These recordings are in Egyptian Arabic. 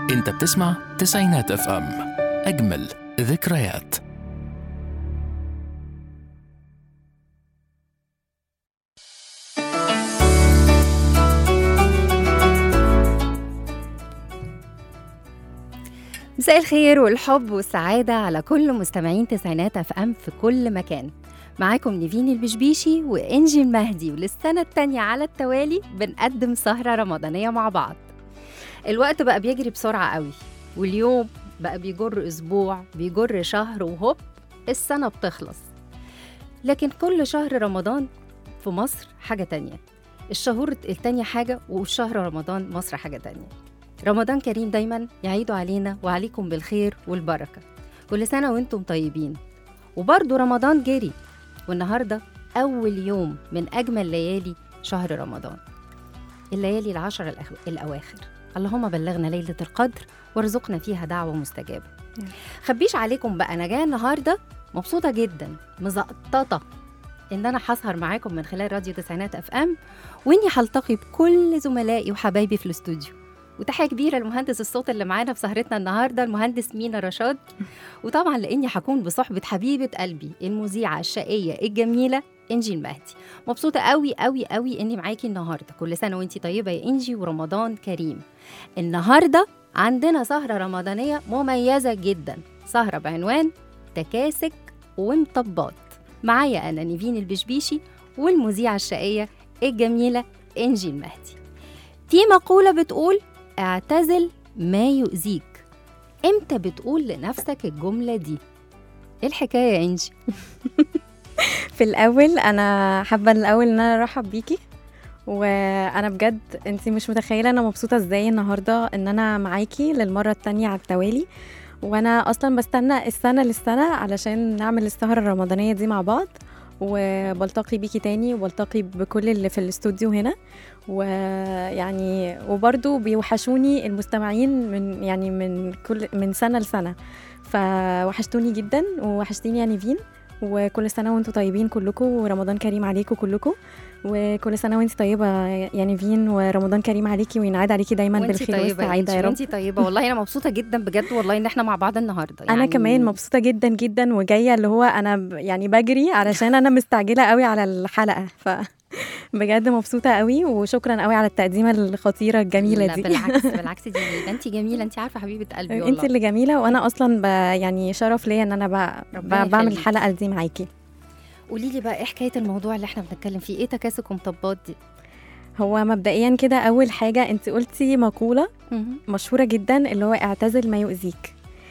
انت بتسمع تسعينات اف ام اجمل ذكريات مساء الخير والحب والسعادة على كل مستمعين تسعينات اف ام في كل مكان معاكم نيفين البشبيشي وانجي المهدي وللسنة التانية على التوالي بنقدم سهرة رمضانية مع بعض الوقت بقى بيجري بسرعة قوي واليوم بقى بيجر أسبوع بيجر شهر وهوب السنة بتخلص لكن كل شهر رمضان في مصر حاجة تانية الشهور التانية حاجة وشهر رمضان مصر حاجة تانية رمضان كريم دايما يعيدوا علينا وعليكم بالخير والبركة كل سنة وانتم طيبين وبرضه رمضان جري والنهاردة أول يوم من أجمل ليالي شهر رمضان الليالي العشر الأخ- الأواخر اللهم بلغنا ليلة القدر وارزقنا فيها دعوة مستجابة خبيش عليكم بقى أنا جاية النهاردة مبسوطة جدا مزقططة إن أنا هسهر معاكم من خلال راديو تسعينات أف أم وإني هلتقي بكل زملائي وحبايبي في الاستوديو وتحية كبيرة لمهندس الصوت اللي معانا في سهرتنا النهاردة المهندس مينا رشاد وطبعا لأني هكون بصحبة حبيبة قلبي المذيعة الشقية الجميلة إنجي المهدي مبسوطة قوي قوي قوي إني معاكي النهاردة كل سنة وإنتي طيبة يا إنجي ورمضان كريم النهاردة عندنا سهرة رمضانية مميزة جدا سهرة بعنوان تكاسك ومطبات معايا أنا نيفين البشبيشي والمذيعة الشقية الجميلة إنجي المهدي في مقولة بتقول اعتزل ما يؤذيك امتى بتقول لنفسك الجملة دي ايه الحكاية يا انجي في الاول انا حابه الاول ان انا ارحب بيكي وانا بجد انت مش متخيله انا مبسوطه ازاي النهارده ان انا معاكي للمره التانية على التوالي وانا اصلا بستنى السنه للسنه علشان نعمل السهره الرمضانيه دي مع بعض وبلتقي بيكي تاني وبلتقي بكل اللي في الاستوديو هنا ويعني وبرضو بيوحشوني المستمعين من يعني من كل من سنه لسنه فوحشتوني جدا ووحشتيني يا نيفين وكل سنه وانتم طيبين كلكم ورمضان كريم عليكم كلكم وكل سنه وانت طيبه يا نيفين ورمضان كريم عليكي وينعاد عليكي دايما وانتي بالخير طيبة يا والسعاده يا انجي رب وانتي طيبة والله انا مبسوطة جدا بجد والله ان احنا مع بعض النهاردة انا يعني كمان مبسوطه جدا جدا وجايه اللي هو انا ب- يعني بجري علشان انا مستعجله قوي على الحلقه ف بجد مبسوطه قوي وشكرا قوي على التقديمه الخطيره الجميله لا دي بالعكس بالعكس دي ده انت جميلة انت عارفة حبيبة قلبي والله انت اللي جميله وانا اصلا ب... يعني شرف ليا ان انا ب... ربنا ب... بعمل يخليك. الحلقه دي معاكي قولي لي بقى ايه حكاية الموضوع اللي احنا بنتكلم فيه ايه تكاسك ومطبات دي هو مبدئيا كده اول حاجه انت قلتي مقوله مهم. مشهورة جدا اللي هو اعتزل ما يؤذيك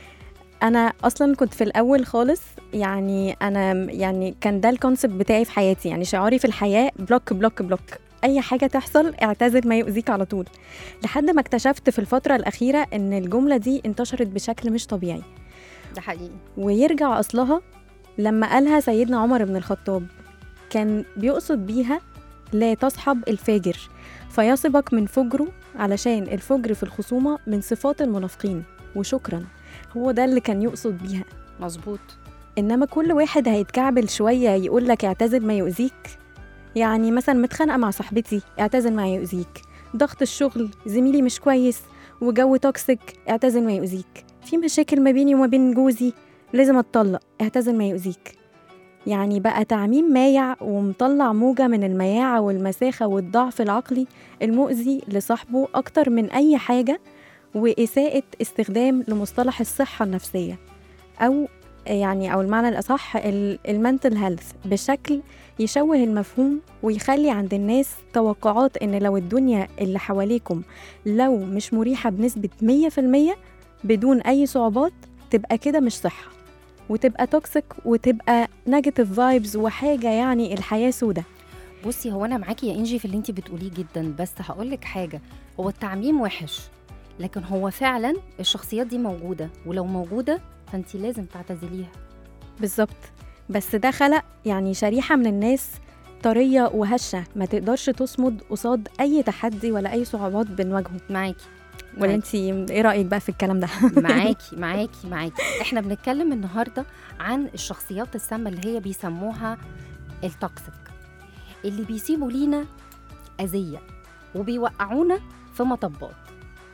انا اصلا كنت في الاول خالص يعني انا يعني كان ده الكونسبت بتاعي في حياتي يعني شعاري في الحياه بلوك بلوك بلوك اي حاجه تحصل اعتزل ما يؤذيك على طول لحد ما اكتشفت في الفتره الاخيره ان الجمله دي انتشرت بشكل مش طبيعي ده حقيقي ويرجع اصلها لما قالها سيدنا عمر بن الخطاب كان بيقصد بيها لا تصحب الفاجر فيصبك من فجره علشان الفجر في الخصومة من صفات المنافقين وشكرا هو ده اللي كان يقصد بيها مظبوط إنما كل واحد هيتكعبل شوية يقول لك اعتزل ما يؤذيك يعني مثلا متخانقة مع صاحبتي اعتزل ما يؤذيك ضغط الشغل زميلي مش كويس وجو توكسيك اعتزل ما يؤذيك في مشاكل ما بيني وما بين جوزي لازم اتطلق اعتزل ما يؤذيك يعني بقى تعميم مايع ومطلع موجة من المياعة والمساخة والضعف العقلي المؤذي لصاحبه أكتر من أي حاجة وإساءة استخدام لمصطلح الصحة النفسية أو يعني أو المعنى الأصح المنتل هيلث بشكل يشوه المفهوم ويخلي عند الناس توقعات إن لو الدنيا اللي حواليكم لو مش مريحة بنسبة 100% بدون أي صعوبات تبقى كده مش صحة وتبقى توكسيك وتبقى نيجاتيف فايبز وحاجة يعني الحياة سودة بصي هو انا معاكي يا انجي في اللي انت بتقوليه جدا بس هقول لك حاجه هو التعميم وحش لكن هو فعلا الشخصيات دي موجوده ولو موجوده فانت لازم تعتزليها بالظبط بس ده خلق يعني شريحة من الناس طرية وهشة ما تقدرش تصمد قصاد أي تحدي ولا أي صعوبات بنواجهه معاكي ولا انت ايه رأيك بقى في الكلام ده؟ معاكي معاكي معاكي احنا بنتكلم النهارده عن الشخصيات السامه اللي هي بيسموها التوكسيك اللي بيسيبوا لينا اذيه وبيوقعونا في مطبات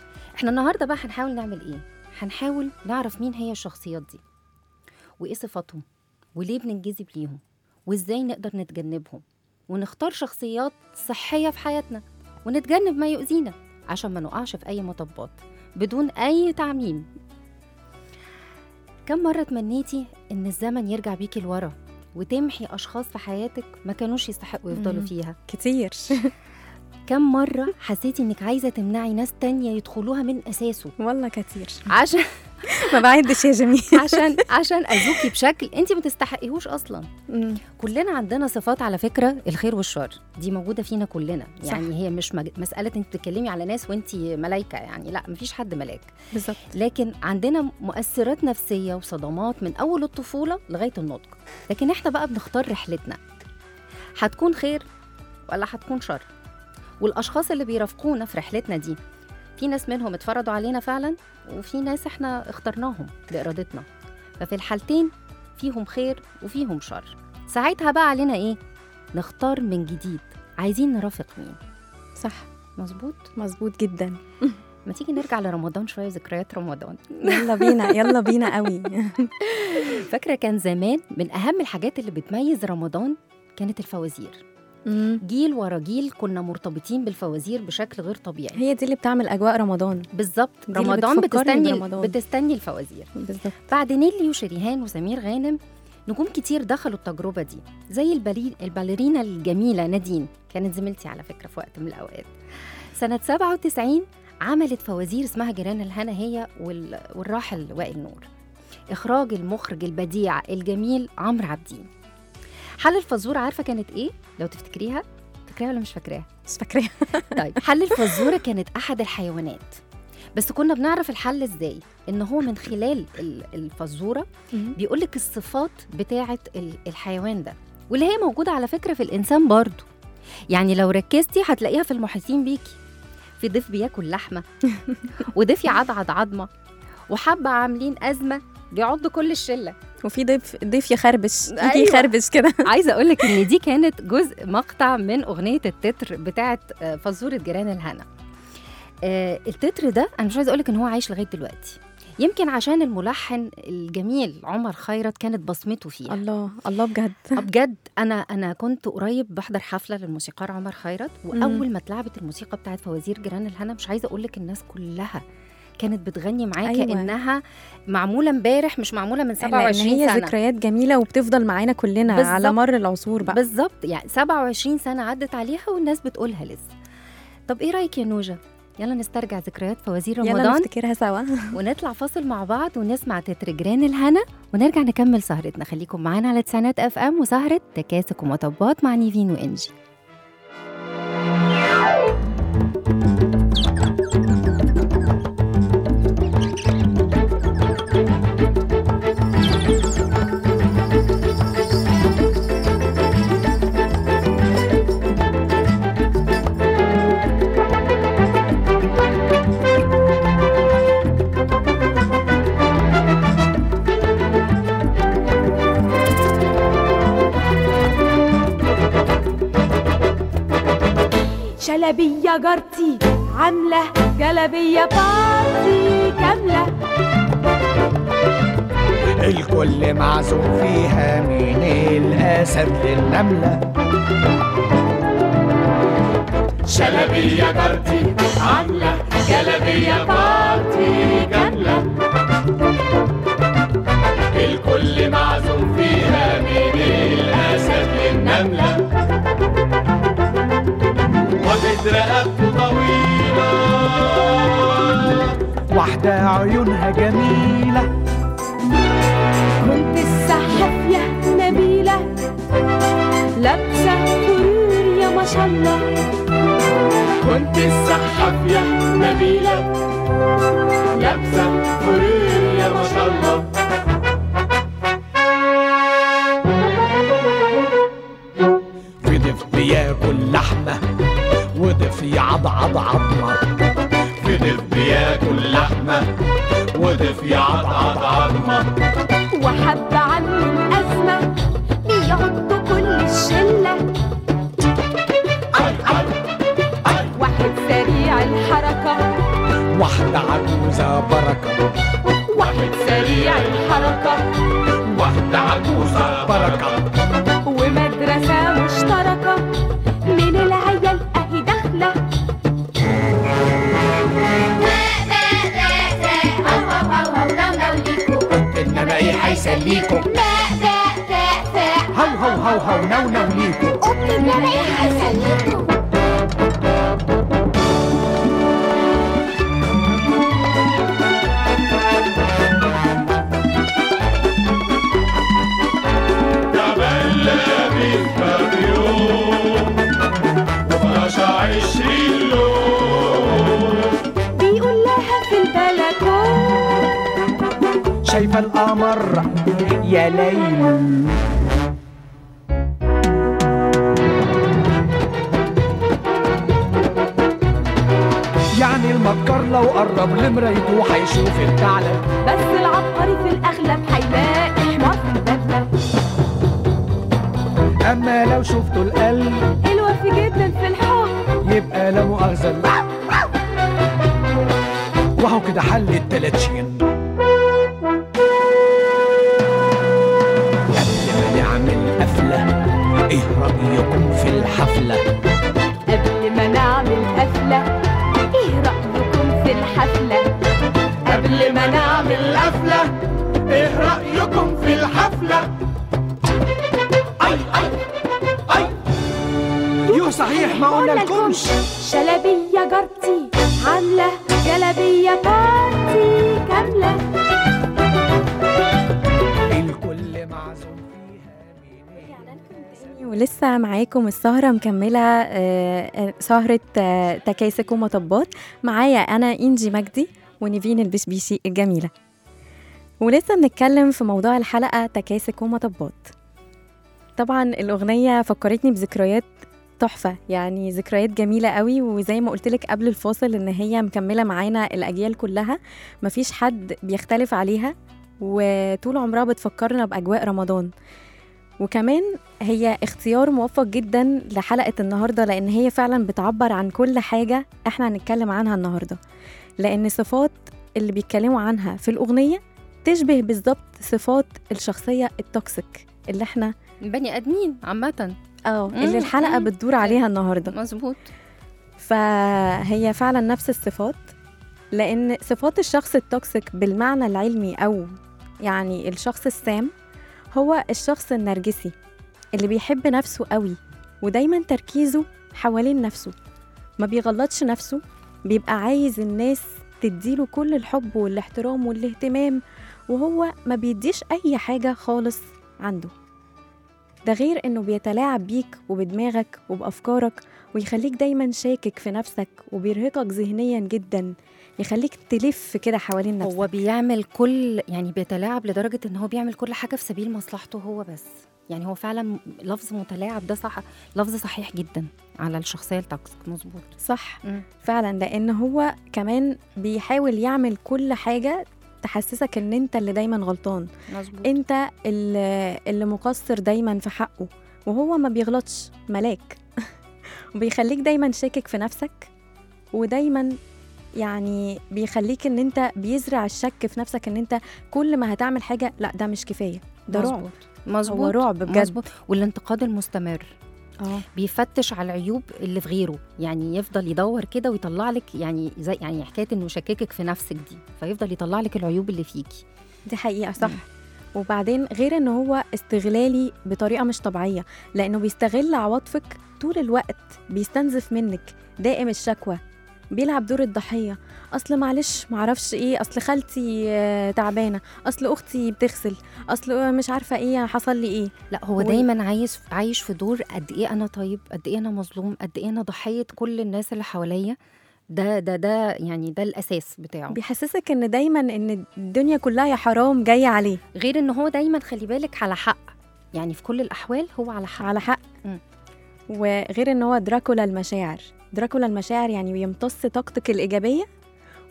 احنا النهارده بقى هنحاول نعمل ايه هنحاول نعرف مين هي الشخصيات دي وايه صفاتهم وليه بننجذب ليهم وازاي نقدر نتجنبهم ونختار شخصيات صحيه في حياتنا ونتجنب ما يؤذينا عشان ما نقعش في اي مطبات بدون اي تعميم كم مره تمنيتي ان الزمن يرجع بيكي لورا وتمحي اشخاص في حياتك ما كانوش يستحقوا يفضلوا مم. فيها كتير كم مرة حسيتي إنك عايزة تمنعي ناس تانية يدخلوها من أساسه والله كتير عشان ما بعدش يا جميل عشان عشان أذوكي بشكل أنت ما تستحقيهوش أصلا مم. كلنا عندنا صفات على فكرة الخير والشر دي موجودة فينا كلنا صح. يعني هي مش مج... مسألة أنت بتتكلمي على ناس وأنت ملايكة يعني لا مفيش حد ملاك بالظبط لكن عندنا مؤثرات نفسية وصدمات من أول الطفولة لغاية النضج لكن إحنا بقى بنختار رحلتنا هتكون خير ولا هتكون شر والأشخاص اللي بيرافقونا في رحلتنا دي في ناس منهم اتفرضوا علينا فعلا وفي ناس احنا اخترناهم بإرادتنا ففي الحالتين فيهم خير وفيهم شر ساعتها بقى علينا ايه نختار من جديد عايزين نرافق مين صح مظبوط مظبوط جدا ما تيجي نرجع لرمضان شويه ذكريات رمضان يلا بينا يلا بينا قوي فاكره كان زمان من اهم الحاجات اللي بتميز رمضان كانت الفوازير مم. جيل ورا جيل كنا مرتبطين بالفوازير بشكل غير طبيعي هي دي اللي بتعمل اجواء رمضان بالظبط اللي رمضان بتفكرني بتستني برمضان. بتستني الفوازير بالظبط بعد نيلي وشريهان وسمير غانم نجوم كتير دخلوا التجربة دي زي البالي- الباليرينا الجميلة نادين كانت زميلتي على فكرة في وقت من الأوقات سنة 97 عملت فوازير اسمها جيران الهنا هي وال- والراحل وائل نور إخراج المخرج البديع الجميل عمرو عابدين حل الفزورة عارفة كانت إيه؟ لو تفتكريها فاكراها ولا مش فاكراها؟ مش فاكراها طيب حل الفزورة كانت أحد الحيوانات بس كنا بنعرف الحل ازاي ان هو من خلال ال- الفزوره بيقول لك الصفات بتاعه ال- الحيوان ده واللي هي موجوده على فكره في الانسان برضو يعني لو ركزتي هتلاقيها في المحيطين بيكي في ضيف بياكل لحمه وضيف يعضعض عظمه وحبه عاملين ازمه بيعض كل الشله وفي ضيف ضيف يخربش يجي أيوة. يخربش كده عايزه اقول لك ان دي كانت جزء مقطع من اغنيه التتر بتاعه آه، فزوره جيران الهنا آه، التتر ده انا مش عايزه اقول لك ان هو عايش لغايه دلوقتي يمكن عشان الملحن الجميل عمر خيرت كانت بصمته فيه الله الله بجد آه بجد انا انا كنت قريب بحضر حفله للموسيقار عمر خيرت واول ما اتلعبت الموسيقى بتاعت فوازير جيران الهنا مش عايزه اقول لك الناس كلها كانت بتغني معاه أيوة. أيوة. كانها معموله امبارح مش معموله من لان 27 هي سنه ذكريات جميله وبتفضل معانا كلنا بالظبط. على مر العصور بقى بالظبط يعني 27 سنه عدت عليها والناس بتقولها لسه طب ايه رايك يا نوجه يلا نسترجع ذكريات فوازير يلا رمضان نفتكرها سوا ونطلع فاصل مع بعض ونسمع تتر جيران الهنا ونرجع نكمل سهرتنا خليكم معانا على تسعينات اف ام وسهره تكاسك ومطبات مع نيفين وانجي شلبية جارتي عاملة جلبية بارتي كاملة الكل معزوم فيها من الأسد للنملة شلبية جارتي عاملة جلبية بارتي كاملة الكل معزوم فيها من الأسد للنملة واخد رقبته طويلة واحدة عيونها جميلة كنت السحافية نبيلة لابسة فرور يا ما شاء الله كنت السحافية نبيلة لابسة فرور يا ما شاء الله في ضيف بياكل لحمة وضيف يعضعض عظمة في ضيف بياكل لحمة وضيف يعضعض عظمة وحب عنه الأزمة بيعض كل الشلة واحد سريع الحركة واحدة عجوزة بركة واحد سريع الحركة واحدة عجوزة بركة ومدرسة مشتركة من العيال أهي داخلة إنما إيه هيسليكوا هو هو هو هو نو نو ليكوا بيقول لها في البلكون شايفة القمر يا ليل يعني المكر لو قرب لمرايته هيشوف الثعلب بس العبقري في الأغلب هيلاقي حمار في البدلة اما لو شفتوا القلب الوفي جدا في الحب يبقى لا مؤاخذة وهو كده حل التلاتشين قبل ما نعمل قفلة ايه رأيكم في الحفلة قبل ما نعمل قفلة ايه رأيكم في الحفلة قبل ما نعمل قفلة ايه رأيكم في الحفلة اي اي اي يو صحيح ما قلنا لكمش شلبية جارتي عاملة جلبية بارتي كاملة الكل معزوم فيها ولسه معاكم السهرة مكملة آه، آه، سهرة آه، تكاسك ومطبات معايا أنا إنجي مجدي ونيفين البشبيشي الجميلة ولسه بنتكلم في موضوع الحلقة تكاسك ومطبات طبعا الأغنية فكرتني بذكريات تحفة يعني ذكريات جميلة قوي وزي ما قلتلك قبل الفاصل إن هي مكملة معانا الأجيال كلها مفيش حد بيختلف عليها وطول عمرها بتفكرنا بأجواء رمضان وكمان هي اختيار موفق جدا لحلقة النهاردة لأن هي فعلا بتعبر عن كل حاجة احنا هنتكلم عنها النهاردة لأن صفات اللي بيتكلموا عنها في الأغنية تشبه بالظبط صفات الشخصية التوكسيك اللي احنا بني ادمين عامه اه مم، اللي الحلقة مم. بتدور عليها النهاردة مظبوط فهي فعلا نفس الصفات لأن صفات الشخص التوكسيك بالمعنى العلمي أو يعني الشخص السام هو الشخص النرجسي اللي بيحب نفسه قوي ودايما تركيزه حوالين نفسه ما بيغلطش نفسه بيبقى عايز الناس تديله كل الحب والاحترام والاهتمام وهو ما بيديش أي حاجة خالص عنده ده غير إنه بيتلاعب بيك وبدماغك وبأفكارك ويخليك دايما شاكك في نفسك وبيرهقك ذهنيا جدا يخليك تلف كده حوالين نفسك هو بيعمل كل يعني بيتلاعب لدرجه ان هو بيعمل كل حاجه في سبيل مصلحته هو بس يعني هو فعلا لفظ متلاعب ده صح لفظ صحيح جدا على الشخصيه التوكسيك مظبوط صح فعلا لان هو كمان بيحاول يعمل كل حاجه تحسسك ان انت اللي دايما غلطان مظبوط انت اللي, اللي مقصر دايما في حقه وهو ما بيغلطش ملاك وبيخليك دايما شاكك في نفسك ودايما يعني بيخليك ان انت بيزرع الشك في نفسك ان انت كل ما هتعمل حاجه لا ده مش كفايه ده رعب مظبوط مظبوط هو رعب بجد مظبوط والانتقاد المستمر اه بيفتش على العيوب اللي في غيره يعني يفضل يدور كده ويطلع لك يعني زي يعني حكايه انه يشككك في نفسك دي فيفضل يطلع لك العيوب اللي فيكي دي حقيقة صح مم. وبعدين غير ان هو استغلالي بطريقة مش طبيعية لانه بيستغل عواطفك طول الوقت بيستنزف منك دائم الشكوى بيلعب دور الضحية اصل معلش معرفش ايه اصل خالتي آه، تعبانة اصل اختي بتغسل اصل آه، مش عارفة ايه حصل لي ايه لا هو وال- دايما عايز عايش في دور قد ايه انا طيب قد ايه انا مظلوم قد ايه انا ضحيه كل الناس اللي حواليا ده ده ده يعني ده الاساس بتاعه بيحسسك ان دايما ان الدنيا كلها يا حرام جاية عليه غير ان هو دايما خلي بالك على حق يعني في كل الاحوال هو على حق على حق مم. وغير ان هو دراكولا المشاعر دراكولا المشاعر يعني بيمتص طاقتك الايجابيه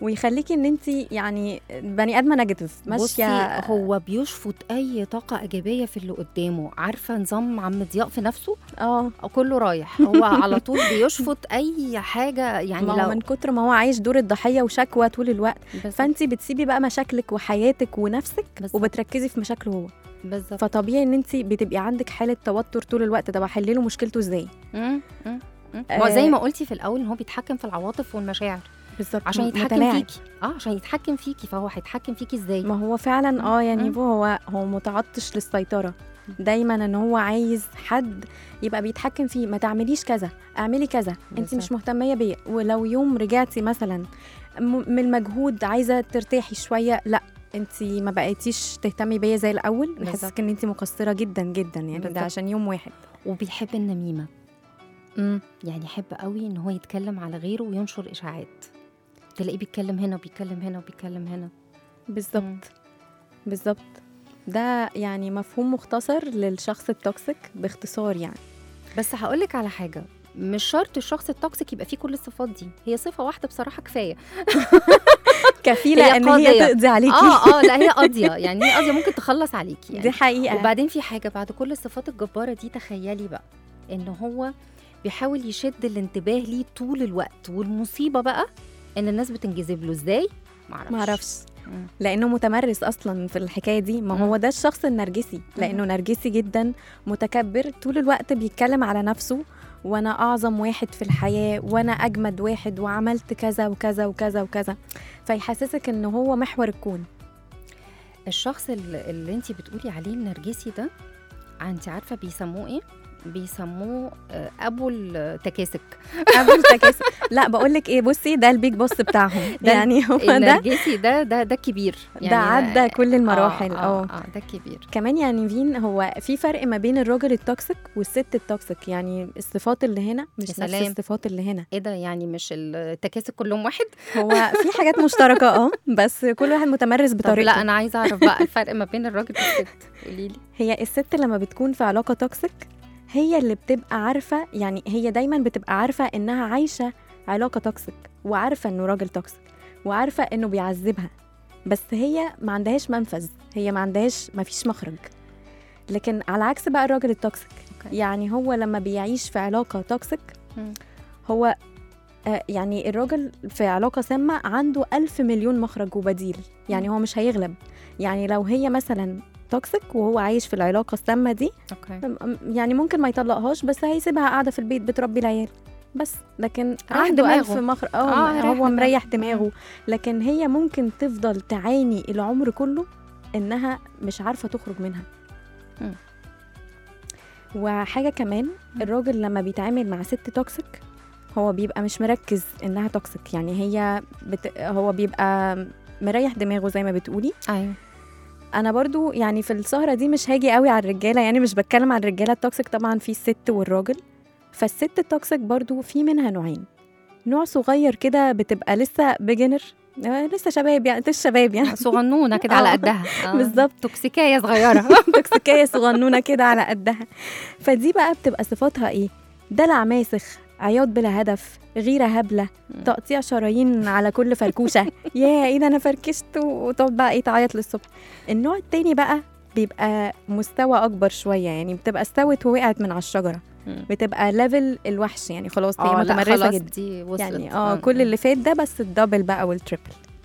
ويخليكي ان انت يعني بني ادمه نيجاتيف بصي ماشيه هو بيشفط اي طاقه ايجابيه في اللي قدامه عارفه نظام عم ضياء في نفسه اه أو كله رايح هو على طول بيشفط اي حاجه يعني ما هو لو من كتر ما هو عايش دور الضحيه وشكوى طول الوقت بالظبط فانت بتسيبي بقى مشاكلك وحياتك ونفسك بالظبط. وبتركزي في مشاكله هو بالظبط فطبيعي ان انت بتبقي عندك حاله توتر طول الوقت ده بحل له مشكلته ازاي مم، مم، مم. آه. ما هو زي ما قلتي في الاول ان هو بيتحكم في العواطف والمشاعر بالظبط عشان يتحكم متلاعب. فيكي اه عشان يتحكم فيكي فهو هيتحكم فيكي ازاي ما هو فعلا اه يا مم. نيفو هو هو متعطش للسيطره دايما ان هو عايز حد يبقى بيتحكم فيه ما تعمليش كذا اعملي كذا انت مش بالظبط. مهتميه بيا ولو يوم رجعتي مثلا م- من المجهود عايزه ترتاحي شويه لا انت ما بقيتيش تهتمي بيا زي الاول بالظبط. بحسك ان انت مقصره جدا جدا يعني بالظبط. ده عشان يوم واحد وبيحب النميمه امم يعني يحب قوي ان هو يتكلم على غيره وينشر اشاعات تلاقيه بيتكلم هنا وبيتكلم هنا وبيتكلم هنا مم. بالظبط بالظبط ده يعني مفهوم مختصر للشخص التوكسيك باختصار يعني بس هقولك على حاجه مش شرط الشخص التوكسيك يبقى فيه كل الصفات دي هي صفه واحده بصراحه كفايه كفيله هي ان قاضية. هي تقضي عليكي اه اه لا هي قاضيه يعني هي قاضيه ممكن تخلص عليكي يعني دي حقيقه وبعدين في حاجه بعد كل الصفات الجباره دي تخيلي بقى ان هو بيحاول يشد الانتباه ليه طول الوقت والمصيبه بقى ان الناس بتنجذب له ازاي معرفش معرفش مم. لانه متمرس اصلا في الحكايه دي ما هو ده الشخص النرجسي لانه نرجسي جدا متكبر طول الوقت بيتكلم على نفسه وانا اعظم واحد في الحياه وانا اجمد واحد وعملت كذا وكذا وكذا وكذا فيحسسك ان هو محور الكون الشخص اللي, اللي انت بتقولي عليه النرجسي ده انت عارفه بيسموه ايه بيسموه آه، ابو التكاسك قبل التكاسل لا بقول لك ايه بصي ده البيج بوس بتاعهم ده يعني هو ده النرجسي ده ده ده كبير ده عدى كل المراحل اه اه اه, آه ده كبير كمان يعني فين هو في فرق ما بين الراجل التوكسيك والست التوكسيك يعني الصفات اللي هنا مش يا نفس سلام. الصفات اللي هنا ايه ده يعني مش التكاسك كلهم واحد هو في حاجات مشتركه اه بس كل واحد متمرس طب بطريقته لا انا عايزه اعرف بقى الفرق ما بين الراجل والست قولي لي هي الست لما بتكون في علاقه توكسيك هي اللي بتبقى عارفه يعني هي دايما بتبقى عارفه انها عايشه علاقه توكسيك وعارفه انه راجل توكسيك وعارفه انه بيعذبها بس هي ما عندهاش منفذ هي ما عندهاش ما فيش مخرج لكن على عكس بقى الراجل التوكسيك أوكي. يعني هو لما بيعيش في علاقه توكسيك مم. هو آه، يعني الراجل في علاقة سامة عنده ألف مليون مخرج وبديل يعني هو مش هيغلب يعني لو هي مثلا توكسيك وهو عايش في العلاقة السامة دي اوكي م- يعني ممكن ما يطلقهاش بس هيسيبها قاعدة في البيت بتربي العيال بس لكن ريح عنده دماغه. ألف مخرج آه، اه ريح هو دماغه. مريح دماغه لكن هي ممكن تفضل تعاني العمر كله إنها مش عارفة تخرج منها مم. وحاجة كمان الراجل لما بيتعامل مع ست توكسيك هو بيبقى مش مركز انها توكسيك يعني هي بت... هو بيبقى مريح دماغه زي ما بتقولي ايوه انا برضو يعني في السهره دي مش هاجي قوي على الرجاله يعني مش بتكلم على الرجاله التوكسيك طبعا في الست والراجل فالست التوكسيك برضو في منها نوعين نوع صغير كده بتبقى لسه بيجنر لسه شباب يعني لسه شباب يعني صغنونه كده على آه. قدها آه. بالظبط. توكسيكايه صغيره توكسيكيه صغنونه كده على قدها فدي بقى بتبقى صفاتها ايه دلع ماسخ عياط بلا هدف غيره هبله تقطيع شرايين على كل فركوشه يا ايه ده انا فركشت وتقعد بقى ايه تعيط للصبح النوع التاني بقى بيبقى مستوى اكبر شويه يعني بتبقى استوت ووقعت من على الشجره مم. بتبقى ليفل الوحش يعني خلاص هي اه لا متمرسه خلاص جدا دي وصلت يعني اه كل اللي فات ده بس الدبل بقى والتريبل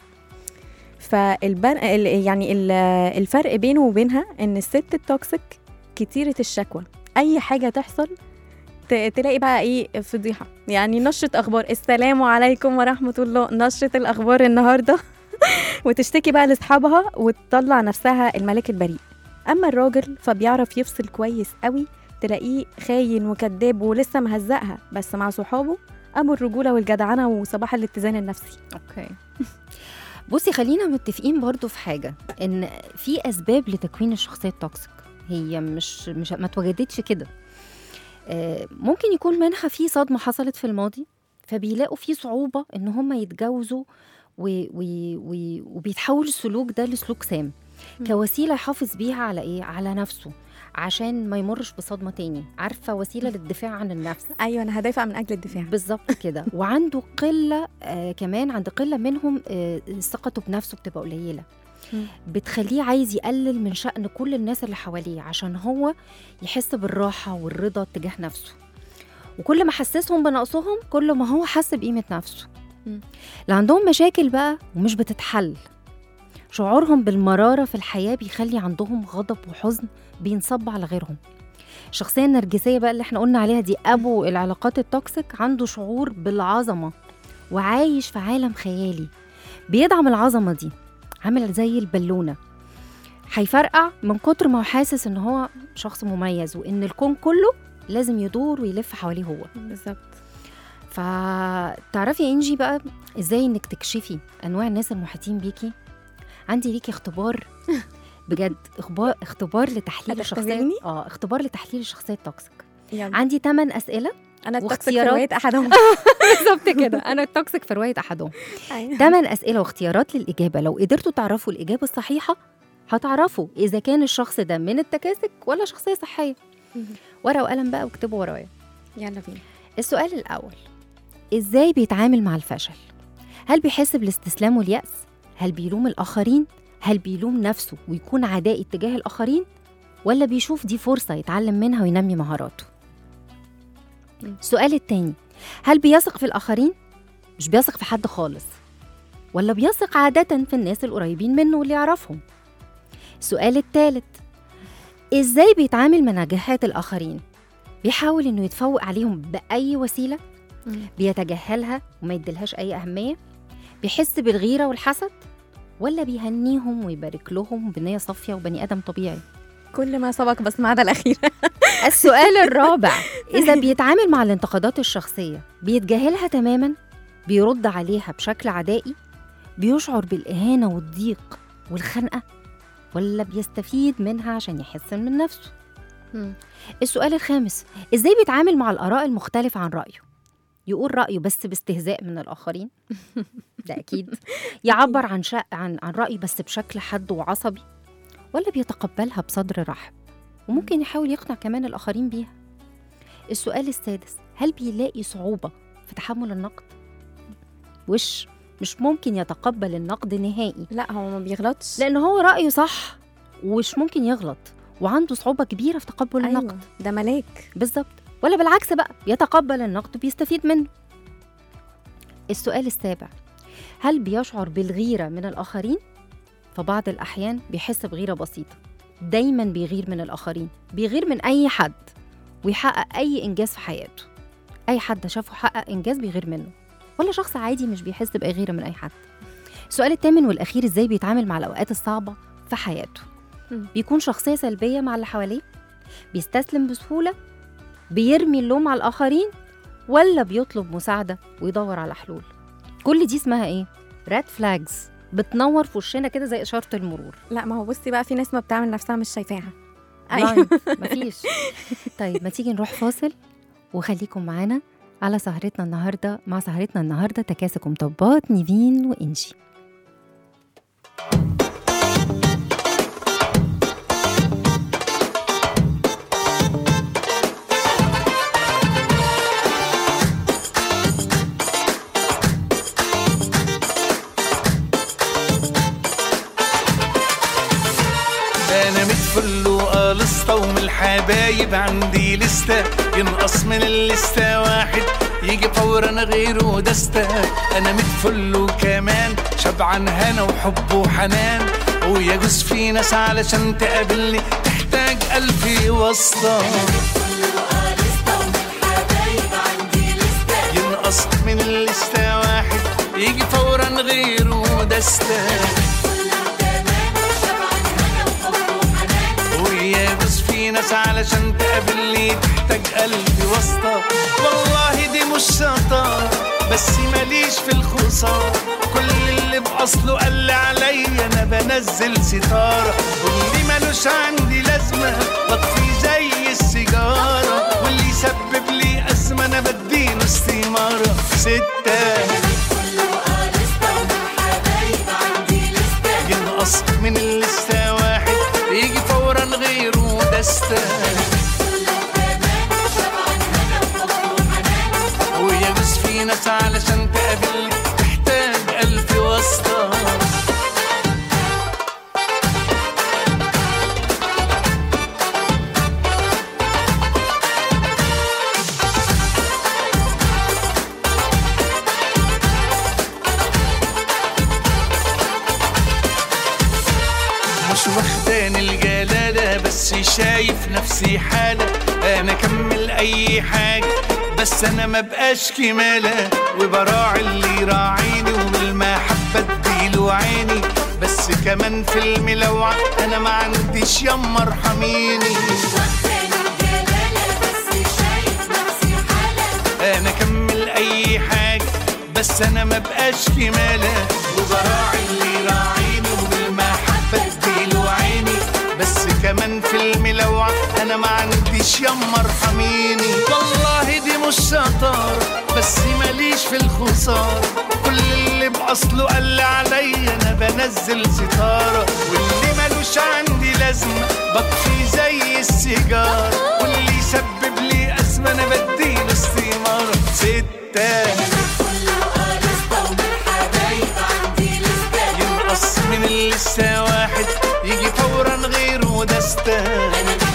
فالبن ال- يعني ال- الفرق بينه وبينها ان الست التوكسيك كتيرة الشكوى اي حاجة تحصل ت- تلاقي بقى ايه فضيحة يعني نشرة اخبار السلام عليكم ورحمة الله نشرة الاخبار النهاردة وتشتكي بقى لاصحابها وتطلع نفسها الملاك البريء اما الراجل فبيعرف يفصل كويس قوي تلاقيه خاين وكذاب ولسه مهزقها بس مع صحابه ابو الرجوله والجدعنه وصباح الاتزان النفسي اوكي بصي خلينا متفقين برضو في حاجه ان في اسباب لتكوين الشخصيه التوكسيك هي مش مش ما اتوجدتش كده آه، ممكن يكون منها في صدمه حصلت في الماضي فبيلاقوا في صعوبه ان هم يتجاوزوا و و و وبيتحول السلوك ده لسلوك سام مم. كوسيله يحافظ بيها على ايه على نفسه عشان ما يمرش بصدمه تاني عارفه وسيله للدفاع عن النفس ايوه انا هدافع من اجل الدفاع بالظبط كده وعنده قله آه كمان عند قله منهم آه ثقته بنفسه بتبقى قليله مم. بتخليه عايز يقلل من شأن كل الناس اللي حواليه عشان هو يحس بالراحة والرضا تجاه نفسه وكل ما حسسهم بنقصهم كل ما هو حس بقيمة نفسه مم. اللي عندهم مشاكل بقى ومش بتتحل شعورهم بالمرارة في الحياة بيخلي عندهم غضب وحزن بينصب على غيرهم الشخصية النرجسية بقى اللي احنا قلنا عليها دي أبو العلاقات التوكسيك عنده شعور بالعظمة وعايش في عالم خيالي بيدعم العظمة دي عامل زي البالونة هيفرقع من كتر ما هو حاسس ان هو شخص مميز وان الكون كله لازم يدور ويلف حواليه هو بالظبط فتعرفي يا انجي بقى ازاي انك تكشفي انواع الناس المحيطين بيكي عندي ليكي اختبار بجد اخبار اختبار لتحليل الشخصيه هتختبريني؟ اه اختبار لتحليل الشخصيه التوكسيك يلا عندي 8 اسئله انا التوكسيك في واختيارات. روايه احدهم بالظبط كده انا التوكسيك في روايه احدهم أيوة. 8 اسئله واختيارات للاجابه لو قدرتوا تعرفوا الاجابه الصحيحه هتعرفوا اذا كان الشخص ده من التكاسك ولا شخصيه صحيه مهم. ورقه وقلم بقى واكتبوا ورايا يلا بينا السؤال الأول إزاي بيتعامل مع الفشل؟ هل بيحس بالاستسلام واليأس؟ هل بيلوم الآخرين؟ هل بيلوم نفسه ويكون عدائي اتجاه الآخرين؟ ولا بيشوف دي فرصة يتعلم منها وينمي مهاراته؟ مم. السؤال التاني هل بيثق في الآخرين؟ مش بيثق في حد خالص ولا بيثق عادة في الناس القريبين منه واللي يعرفهم؟ السؤال التالت إزاي بيتعامل مع نجاحات الآخرين؟ بيحاول إنه يتفوق عليهم بأي وسيلة بيتجاهلها وما يديلهاش أي أهمية بيحس بالغيرة والحسد ولا بيهنيهم ويبارك لهم بنية صافية وبني آدم طبيعي كل ما سبق بس ما عدا الاخير السؤال الرابع إذا بيتعامل مع الانتقادات الشخصية بيتجاهلها تماما بيرد عليها بشكل عدائي بيشعر بالإهانة والضيق والخنقة ولا بيستفيد منها عشان يحسن من نفسه السؤال الخامس ازاي بيتعامل مع الاراء المختلفه عن رايه يقول رايه بس باستهزاء من الاخرين ده اكيد يعبر عن شق عن عن رايه بس بشكل حاد وعصبي ولا بيتقبلها بصدر رحب وممكن يحاول يقنع كمان الاخرين بيها السؤال السادس هل بيلاقي صعوبه في تحمل النقد وش مش ممكن يتقبل النقد نهائي لا هو ما بيغلطش لان هو رايه صح ومش ممكن يغلط وعنده صعوبه كبيره في تقبل أيوة. النقد ده ملاك بالظبط ولا بالعكس بقى يتقبل النقد وبيستفيد منه السؤال السابع هل بيشعر بالغيرة من الآخرين؟ فبعض الأحيان بيحس بغيرة بسيطة دايما بيغير من الآخرين بيغير من أي حد ويحقق أي إنجاز في حياته أي حد شافه حقق إنجاز بيغير منه ولا شخص عادي مش بيحس بأي غيرة من أي حد السؤال الثامن والأخير إزاي بيتعامل مع الأوقات الصعبة في حياته مم. بيكون شخصية سلبية مع اللي حواليه بيستسلم بسهولة بيرمي اللوم على الآخرين ولا بيطلب مساعدة ويدور على حلول كل دي اسمها ايه؟ ريد فلاجز بتنور في وشنا كده زي إشارة المرور لا ما هو بصي بقى في ناس ما بتعمل نفسها مش شايفاها بلايند مفيش طيب ما تيجي نروح فاصل وخليكم معانا على سهرتنا النهارده مع سهرتنا النهارده تكاسك ومطبات نيفين وانجي انا متفل وقالسطة ومن الحبايب عندي لستة ينقص من اللستة واحد يجي فورا غيره دستة انا متفل وكمان شبعان هنا وحب وحنان ويجوز في ناس علشان تقابلني تحتاج ألف واسطة ينقص من اللستة واحد يجي فورا غيره دستة ويابس في ناس علشان تقابلني تحتاج قلبي واسطة والله دي مش شطارة بس ماليش في الخسارة كل اللي بأصله قال لي عليا أنا بنزل ستارة واللي ملوش عندي لازمة بطفي زي السيجارة واللي يسبب لي أزمة أنا بديله استمارة ستة ينقص من اللستة واحد يجي فورا غيره دستة مش واخداني الجلالة بس شايف نفسي حالة انا اكمل اي حاجة بس انا ما بقاش كمالة وبراعي اللي يراعيني وبالمحبة اديله عيني بس كمان في الملوعة انا ما عنديش يما ارحميني انا اكمل اي حاجه بس انا ما بقاش كماله وبراعي اللي يراعيني وبالمحبه اديله عيني بس كمان في الملوعه انا ما عنديش يما ارحميني والله دي مش شطاره بس ماليش في الخساره كل اللي باصله قال عليا انا بنزل ستاره واللي ملوش عندي لازمه بطفي زي السيجاره واللي يسبب لي ازمه انا بديله استماره ستة ينقص من اللسه واحد يجي فورا غيره دسته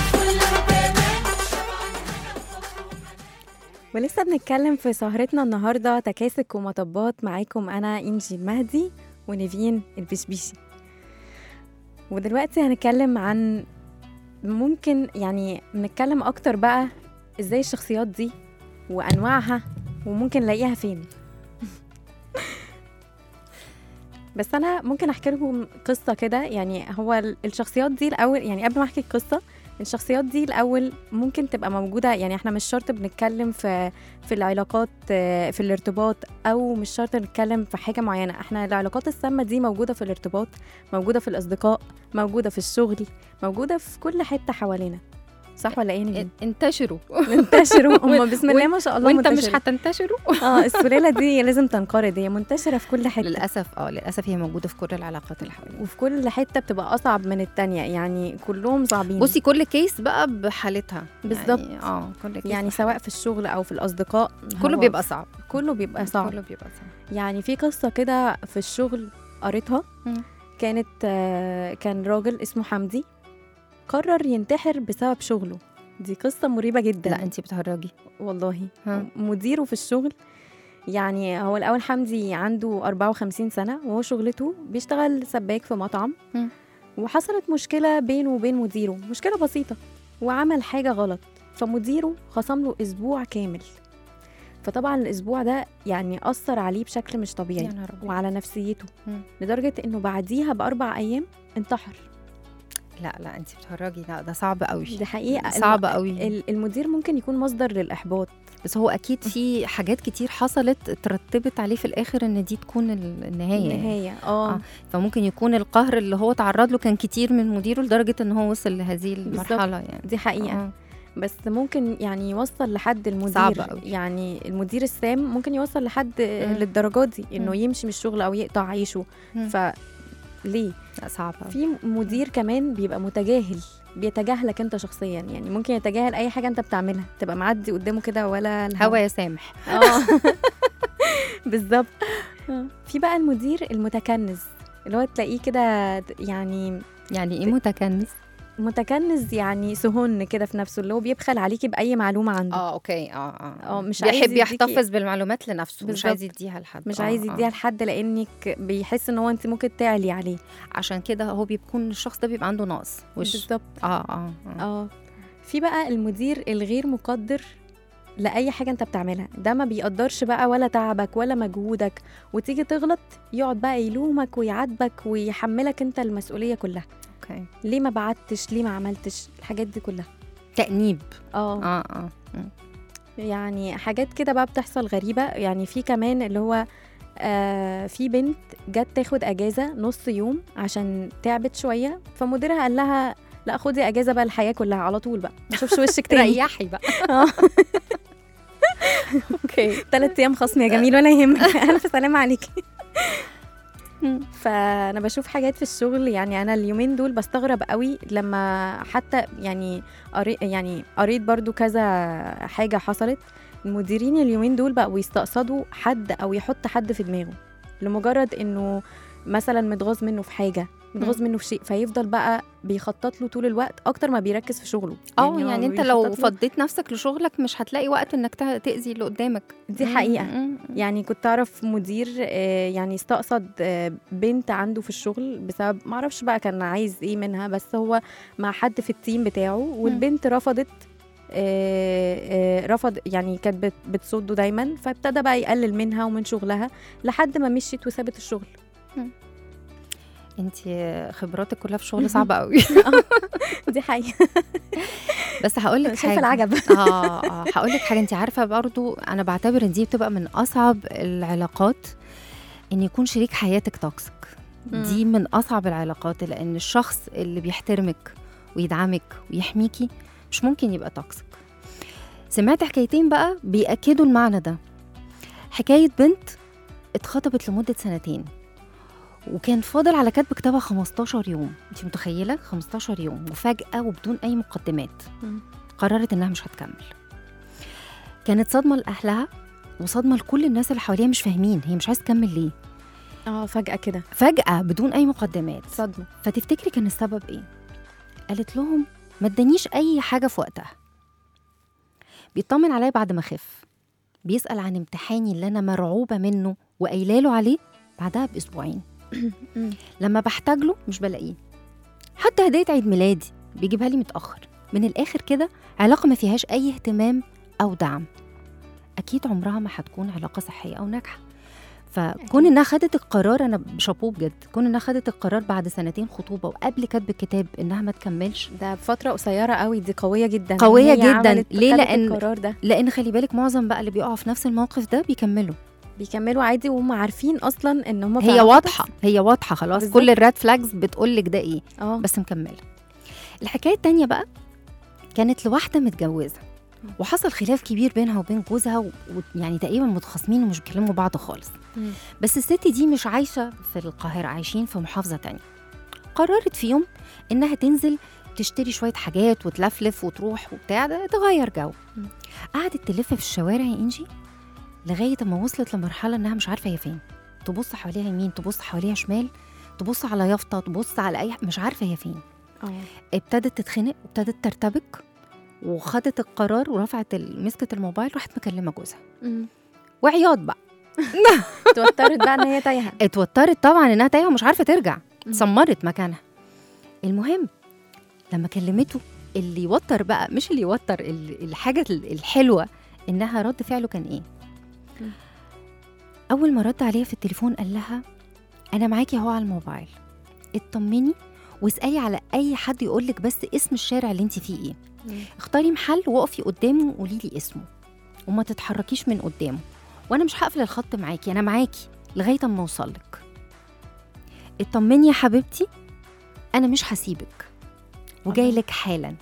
ولسه بنتكلم في سهرتنا النهارده تكاسك ومطبات معاكم انا انجي المهدي ونيفين البشبيشي ودلوقتي هنتكلم عن ممكن يعني نتكلم اكتر بقى ازاي الشخصيات دي وانواعها وممكن نلاقيها فين بس انا ممكن احكي لكم قصه كده يعني هو ال- الشخصيات دي الاول يعني قبل ما احكي القصه الشخصيات دي الاول ممكن تبقى موجوده يعني احنا مش شرط بنتكلم في في العلاقات آه، في الارتباط او مش شرط نتكلم في حاجه معينه احنا العلاقات السامه دي موجوده في الارتباط موجوده في الاصدقاء موجوده في الشغل موجوده في كل حته حوالينا صح ولا ايه نجم؟ انتشروا منتشروا هم بسم الله ما شاء الله وانت مش منتشرة. هتنتشروا اه السلاله دي لازم تنقرض هي منتشره في كل حته للاسف اه للاسف هي موجوده في كل العلاقات اللي حوالينا وفي كل حته بتبقى اصعب من التانية يعني كلهم صعبين بصي كل كيس بقى بحالتها بالظبط. يعني اه كل كيس يعني سواء في الشغل او في الاصدقاء كله هو بيبقى صعب كله بيبقى صعب كله بيبقى صعب يعني في قصة كده في الشغل قريتها مم. كانت آه، كان راجل اسمه حمدي قرر ينتحر بسبب شغله دي قصة مريبة جدا لا انت بتهرجي والله ها. مديره في الشغل يعني هو الأول حمدي عنده 54 سنة وهو شغلته بيشتغل سباك في مطعم مم. وحصلت مشكلة بينه وبين مديره مشكلة بسيطة وعمل حاجة غلط فمديره خصم له أسبوع كامل فطبعا الأسبوع ده يعني أثر عليه بشكل مش طبيعي يا نهار أبيض. وعلى نفسيته مم. لدرجة إنه بعديها بأربع أيام انتحر لا لا انت بتهرجي لا ده صعب قوي دي حقيقة صعب الم- قوي. ال- المدير ممكن يكون مصدر للإحباط بس هو اكيد في حاجات كتير حصلت ترتبت عليه في الاخر ان دي تكون ال- النهايه يعني. النهاية اه آه. فممكن يكون القهر اللي هو تعرض له كان كتير من مديره لدرجه ان هو وصل لهذه المرحله يعني دي حقيقة آه. بس ممكن يعني يوصل لحد المدير صعب أوي. يعني المدير السام ممكن يوصل لحد مم. للدرجات دي انه مم. يمشي من الشغل او يقطع عيشه مم. فليه لا صعب أوي. في مدير كمان بيبقى متجاهل بيتجاهلك انت شخصيا يعني ممكن يتجاهل اي حاجه انت بتعملها تبقى معدي قدامه كده ولا الهوا. هوا يا سامح اه بالظبط في بقى المدير المتكنز اللي هو تلاقيه كده يعني يعني ايه متكنس متكنز يعني سهن كده في نفسه اللي هو بيبخل عليكي باي معلومه عنده اه اوكي اه اه اه مش عايز بيحب يديكي- يحتفظ بالمعلومات لنفسه مش بالظبط. عايز يديها لحد مش آه، عايز آه. يديها لحد لانك بيحس ان هو انت ممكن تعلي عليه عشان كده هو بيكون الشخص ده بيبقى عنده نقص وش بالظبط اه اه اه اه في بقى المدير الغير مقدر لاي حاجه انت بتعملها ده ما بيقدرش بقى ولا تعبك ولا مجهودك وتيجي تغلط يقعد بقى يلومك ويعاتبك ويحملك انت المسؤوليه كلها اوكي ليه ما بعتش ليه ما عملتش الحاجات دي كلها تأنيب اه اه اه مم. يعني حاجات كده بقى بتحصل غريبه يعني في كمان اللي هو آه في بنت جت تاخد اجازه نص يوم عشان تعبت شويه فمديرها قال لها لا خدي اجازه بقى الحياه كلها على طول بقى ما اشوفش وشك تاني ريحي بقى آه. اوكي ثلاث ايام خصم يا جميل ولا يهمك الف سلامه عليكي فانا بشوف حاجات في الشغل يعني انا اليومين دول بستغرب قوي لما حتى يعني قريت يعني قريت برضو كذا حاجه حصلت المديرين اليومين دول بقوا يستقصدوا حد او يحط حد في دماغه لمجرد انه مثلا متغاظ منه في حاجه متغاظ منه في شيء فيفضل بقى بيخطط له طول الوقت اكتر ما بيركز في شغله اه هو يعني انت لو بيخطط له- فضيت نفسك لشغلك مش هتلاقي وقت انك ت- تاذي اللي قدامك دي مم، حقيقه مم، مم. يعني كنت اعرف مدير آه، يعني استقصد آه، بنت عنده في الشغل بسبب معرفش بقى كان عايز ايه منها بس هو مع حد في التيم بتاعه والبنت رفضت آه، آه، رفض يعني كانت بت- بتصده دايما فابتدى بقى يقلل منها ومن شغلها لحد ما مشيت وسابت الشغل انت خبراتك كلها في الشغل صعبه قوي دي حقيقه بس هقول لك شايفه حاجه العجب اه اه هقول لك حاجه انت عارفه برضو انا بعتبر ان دي بتبقى من اصعب العلاقات ان يكون شريك حياتك توكسيك مم. دي من اصعب العلاقات لان الشخص اللي بيحترمك ويدعمك ويحميكي مش ممكن يبقى توكسيك سمعت حكايتين بقى بيأكدوا المعنى ده حكاية بنت اتخطبت لمدة سنتين وكان فاضل على كتب كتابها 15 يوم انت متخيلة 15 يوم وفجأة وبدون أي مقدمات مم. قررت إنها مش هتكمل كانت صدمة لأهلها وصدمة لكل الناس اللي حواليها مش فاهمين هي مش عايزة تكمل ليه اه فجاه كده فجأة بدون أي مقدمات صدمه فتفتكري كان السبب ايه قالت لهم ما ادانيش اي حاجه في وقتها بيطمن عليا بعد ما خف بيسال عن امتحاني اللي انا مرعوبه منه وقايله له عليه بعدها باسبوعين مم. لما بحتاج له مش بلاقيه حتى هديه عيد ميلادي بيجيبها لي متاخر من الاخر كده علاقه ما فيهاش اي اهتمام او دعم اكيد عمرها ما هتكون علاقه صحيه او ناجحه فكون انها خدت القرار انا شابوه بجد كون انها خدت القرار بعد سنتين خطوبه وقبل كتب الكتاب انها ما تكملش ده بفتره قصيره قوي دي قويه جدا قوية هي جداً. عملت- ليه؟ خدت لأن- القرار ده لان خلي بالك معظم بقى اللي بيقعوا في نفس الموقف ده بيكملوا بيكملوا عادي وهم عارفين اصلا ان هم هي واضحه هي واضحه خلاص بالظبط. كل الراد فلاجز بتقول لك ده ايه اه بس مكمله الحكايه التانية بقى كانت لواحده متجوزه وحصل خلاف كبير بينها وبين جوزها ويعني تقريبا متخاصمين ومش بيكلموا بعض خالص مم. بس الست دي مش عايشه في القاهره عايشين في محافظه تانية قررت في يوم انها تنزل تشتري شويه حاجات وتلفلف وتروح وبتاع ده تغير جو مم. قعدت تلف في الشوارع يا انجي لغايه ما وصلت لمرحله انها مش عارفه هي فين تبص حواليها يمين تبص حواليها شمال تبص على يافطه تبص على اي مش عارفه هي فين اه ابتدت تتخنق وابتدت ترتبك وخدت القرار ورفعت ال- مسكت الموبايل راحت مكلمه جوزها مم. وعياط بقى اتوترت بقى ان هي تايهه اتوترت طبعا انها تايهه ومش عارفه ترجع مم. اتسمرت مكانها المهم لما كلمته اللي يوتر بقى مش اللي يوتر ال- الحاجه ال- الحلوه انها رد فعله كان ايه مم. اول ما رد عليها في التليفون قال لها انا معاكي اهو على الموبايل اطمني واسالي على اي حد يقول لك بس اسم الشارع اللي انت فيه ايه مم. اختاري محل وقفي قدامه وقولي لي اسمه وما تتحركيش من قدامه وانا مش هقفل الخط معاكي انا معاكي لغايه اما اوصل لك اطمني يا حبيبتي انا مش هسيبك وجاي الله. لك حالا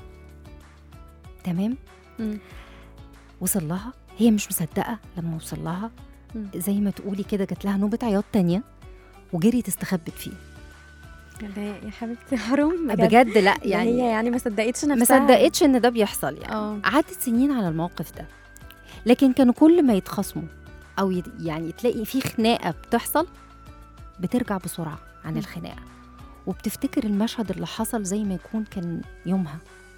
تمام مم. وصل لها هي مش مصدقه لما وصل لها مم. زي ما تقولي كده جات لها نوبه عياط تانية وجريت استخبت فيه لا يا حبيبتي حرام بجد لا يعني يعني هي يعني ما صدقتش ما نفسها صدقتش ان ده بيحصل يعني اه قعدت سنين على الموقف ده لكن كانوا كل ما يتخاصموا او يت- يعني تلاقي في خناقه بتحصل بترجع بسرعه عن م. الخناقه وبتفتكر المشهد اللي حصل زي ما يكون كان يومها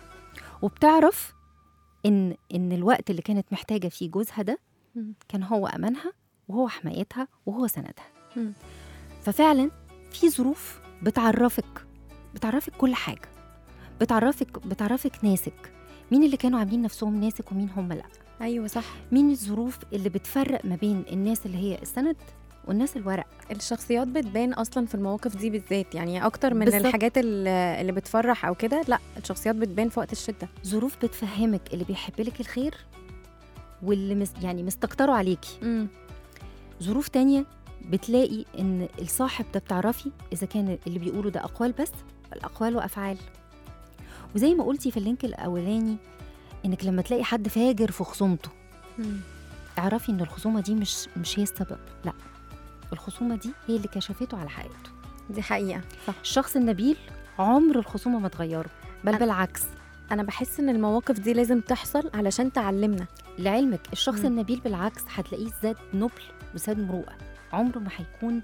وبتعرف ان ان الوقت اللي كانت محتاجه فيه جوزها ده م. كان هو امانها وهو حمايتها وهو سندها م. ففعلا في ظروف بتعرفك بتعرفك كل حاجه بتعرفك بتعرفك ناسك مين اللي كانوا عاملين نفسهم ناسك ومين هم لا ايوه صح مين الظروف اللي بتفرق ما بين الناس اللي هي السند والناس الورق الشخصيات بتبان اصلا في المواقف دي بالذات يعني اكتر من بالظبط. الحاجات اللي اللي بتفرح او كده لا الشخصيات بتبان في وقت الشده ظروف بتفهمك اللي بيحب لك الخير واللي مس يعني مستكتروا عليكي امم ظروف تانية بتلاقي ان الصاحب ده بتعرفي اذا كان اللي بيقوله ده اقوال بس ولا اقوال وافعال وزي ما قلتي في اللينك الاولاني انك لما تلاقي حد فاجر في خصومته اعرفي ان الخصومه دي مش مش هي السبب لا الخصومه دي هي اللي كشفته على حقيقته دي حقيقه صح الشخص النبيل عمر الخصومه ما تغيره بل أنا- بالعكس انا بحس ان المواقف دي لازم تحصل علشان تعلمنا لعلمك الشخص مم. النبيل بالعكس هتلاقيه زاد نبل وزاد مروءه عمره ما هيكون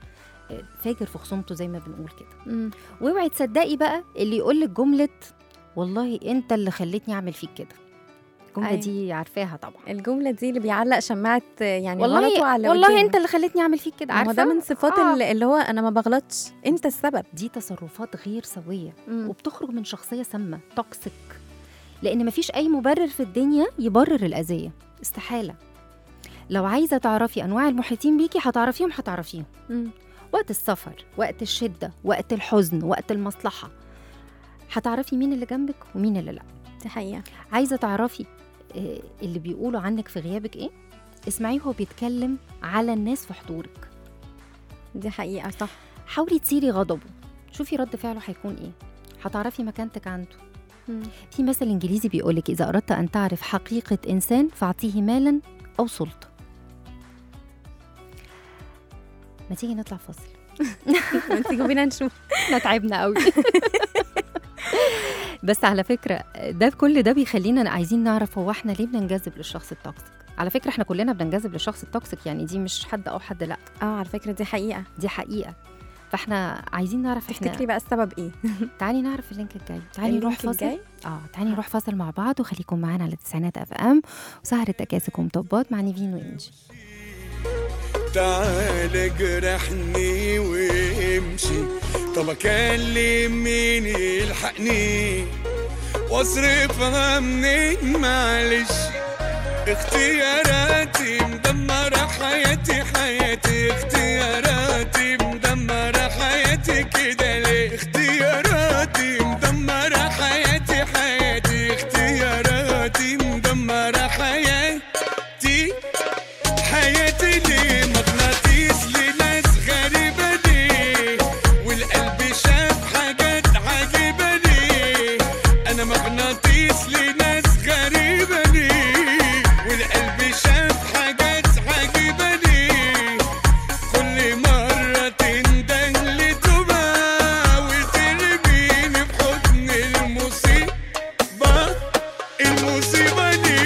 آه، فاجر في خصومته زي ما بنقول كده مم. واوعي تصدقي بقى اللي يقول لك جمله والله انت اللي خليتني اعمل فيك كده الجمله أيوة. دي عارفاها طبعا الجمله دي اللي بيعلق شماعه يعني والله غلطه على اللي والله قدامه. انت اللي خليتني اعمل فيك كده ما هو عارفه ده من صفات آه. ال- اللي هو انا ما بغلطش انت السبب دي تصرفات غير سويه مم. وبتخرج من شخصيه سامه توكسيك لان مفيش اي مبرر في الدنيا يبرر الاذيه استحاله لو عايزه تعرفي انواع المحيطين بيكي هتعرفيهم هتعرفيهم مم. وقت السفر وقت الشده وقت الحزن وقت المصلحه هتعرفي مين اللي جنبك ومين اللي لا دي حقيقه عايزه تعرفي آه، اللي بيقولوا عنك في غيابك ايه اسمعيه وهو بيتكلم على الناس في حضورك دي حقيقه صح حاولي تثيري غضبه شوفي رد فعله هيكون ايه هتعرفي مكانتك عنده مم. في مثل انجليزي بيقولك اذا اردت ان تعرف حقيقه انسان فاعطيه مالا او سلطه ما تيجي نطلع فاصل ما تيجوا بينا نشوف احنا تعبنا قوي بس على فكره ده كل ده بيخلينا عايزين نعرف هو احنا ليه بننجذب للشخص التوكسيك على فكره احنا كلنا بننجذب للشخص التوكسيك يعني دي مش حد او حد لا اه على فكره دي حقيقه دي حقيقه فاحنا عايزين نعرف احنا تفتكري بقى السبب ايه تعالي نعرف اللينك الجاي تعالي نروح اللينك فاصل الجاي؟ اه تعالي نروح فاصل مع بعض وخليكم معانا على تسعينات اف ام وسهرة تكاسك ومطبات مع نيفين وانجي تعال اجرحني وامشي طب اكلم مين يلحقني واصرفها منين معلش اختياراتي مدمرة حياتي حياتي اختياراتي مدمرة حياتي كده ليه اختياراتي مدمرة حياتي حياتي اختياراتي مدمرة حياتي حياتي ليه مغناطيس لناس غريبة ليه والقلب شاف حاجات عجيبة ليه أنا مغناطيس لناس غريبة ليه والقلب شاف حاجات عجيبة ليه كل مرة تندن لتوبة وترميني في حضن المصيبة المصيبة دي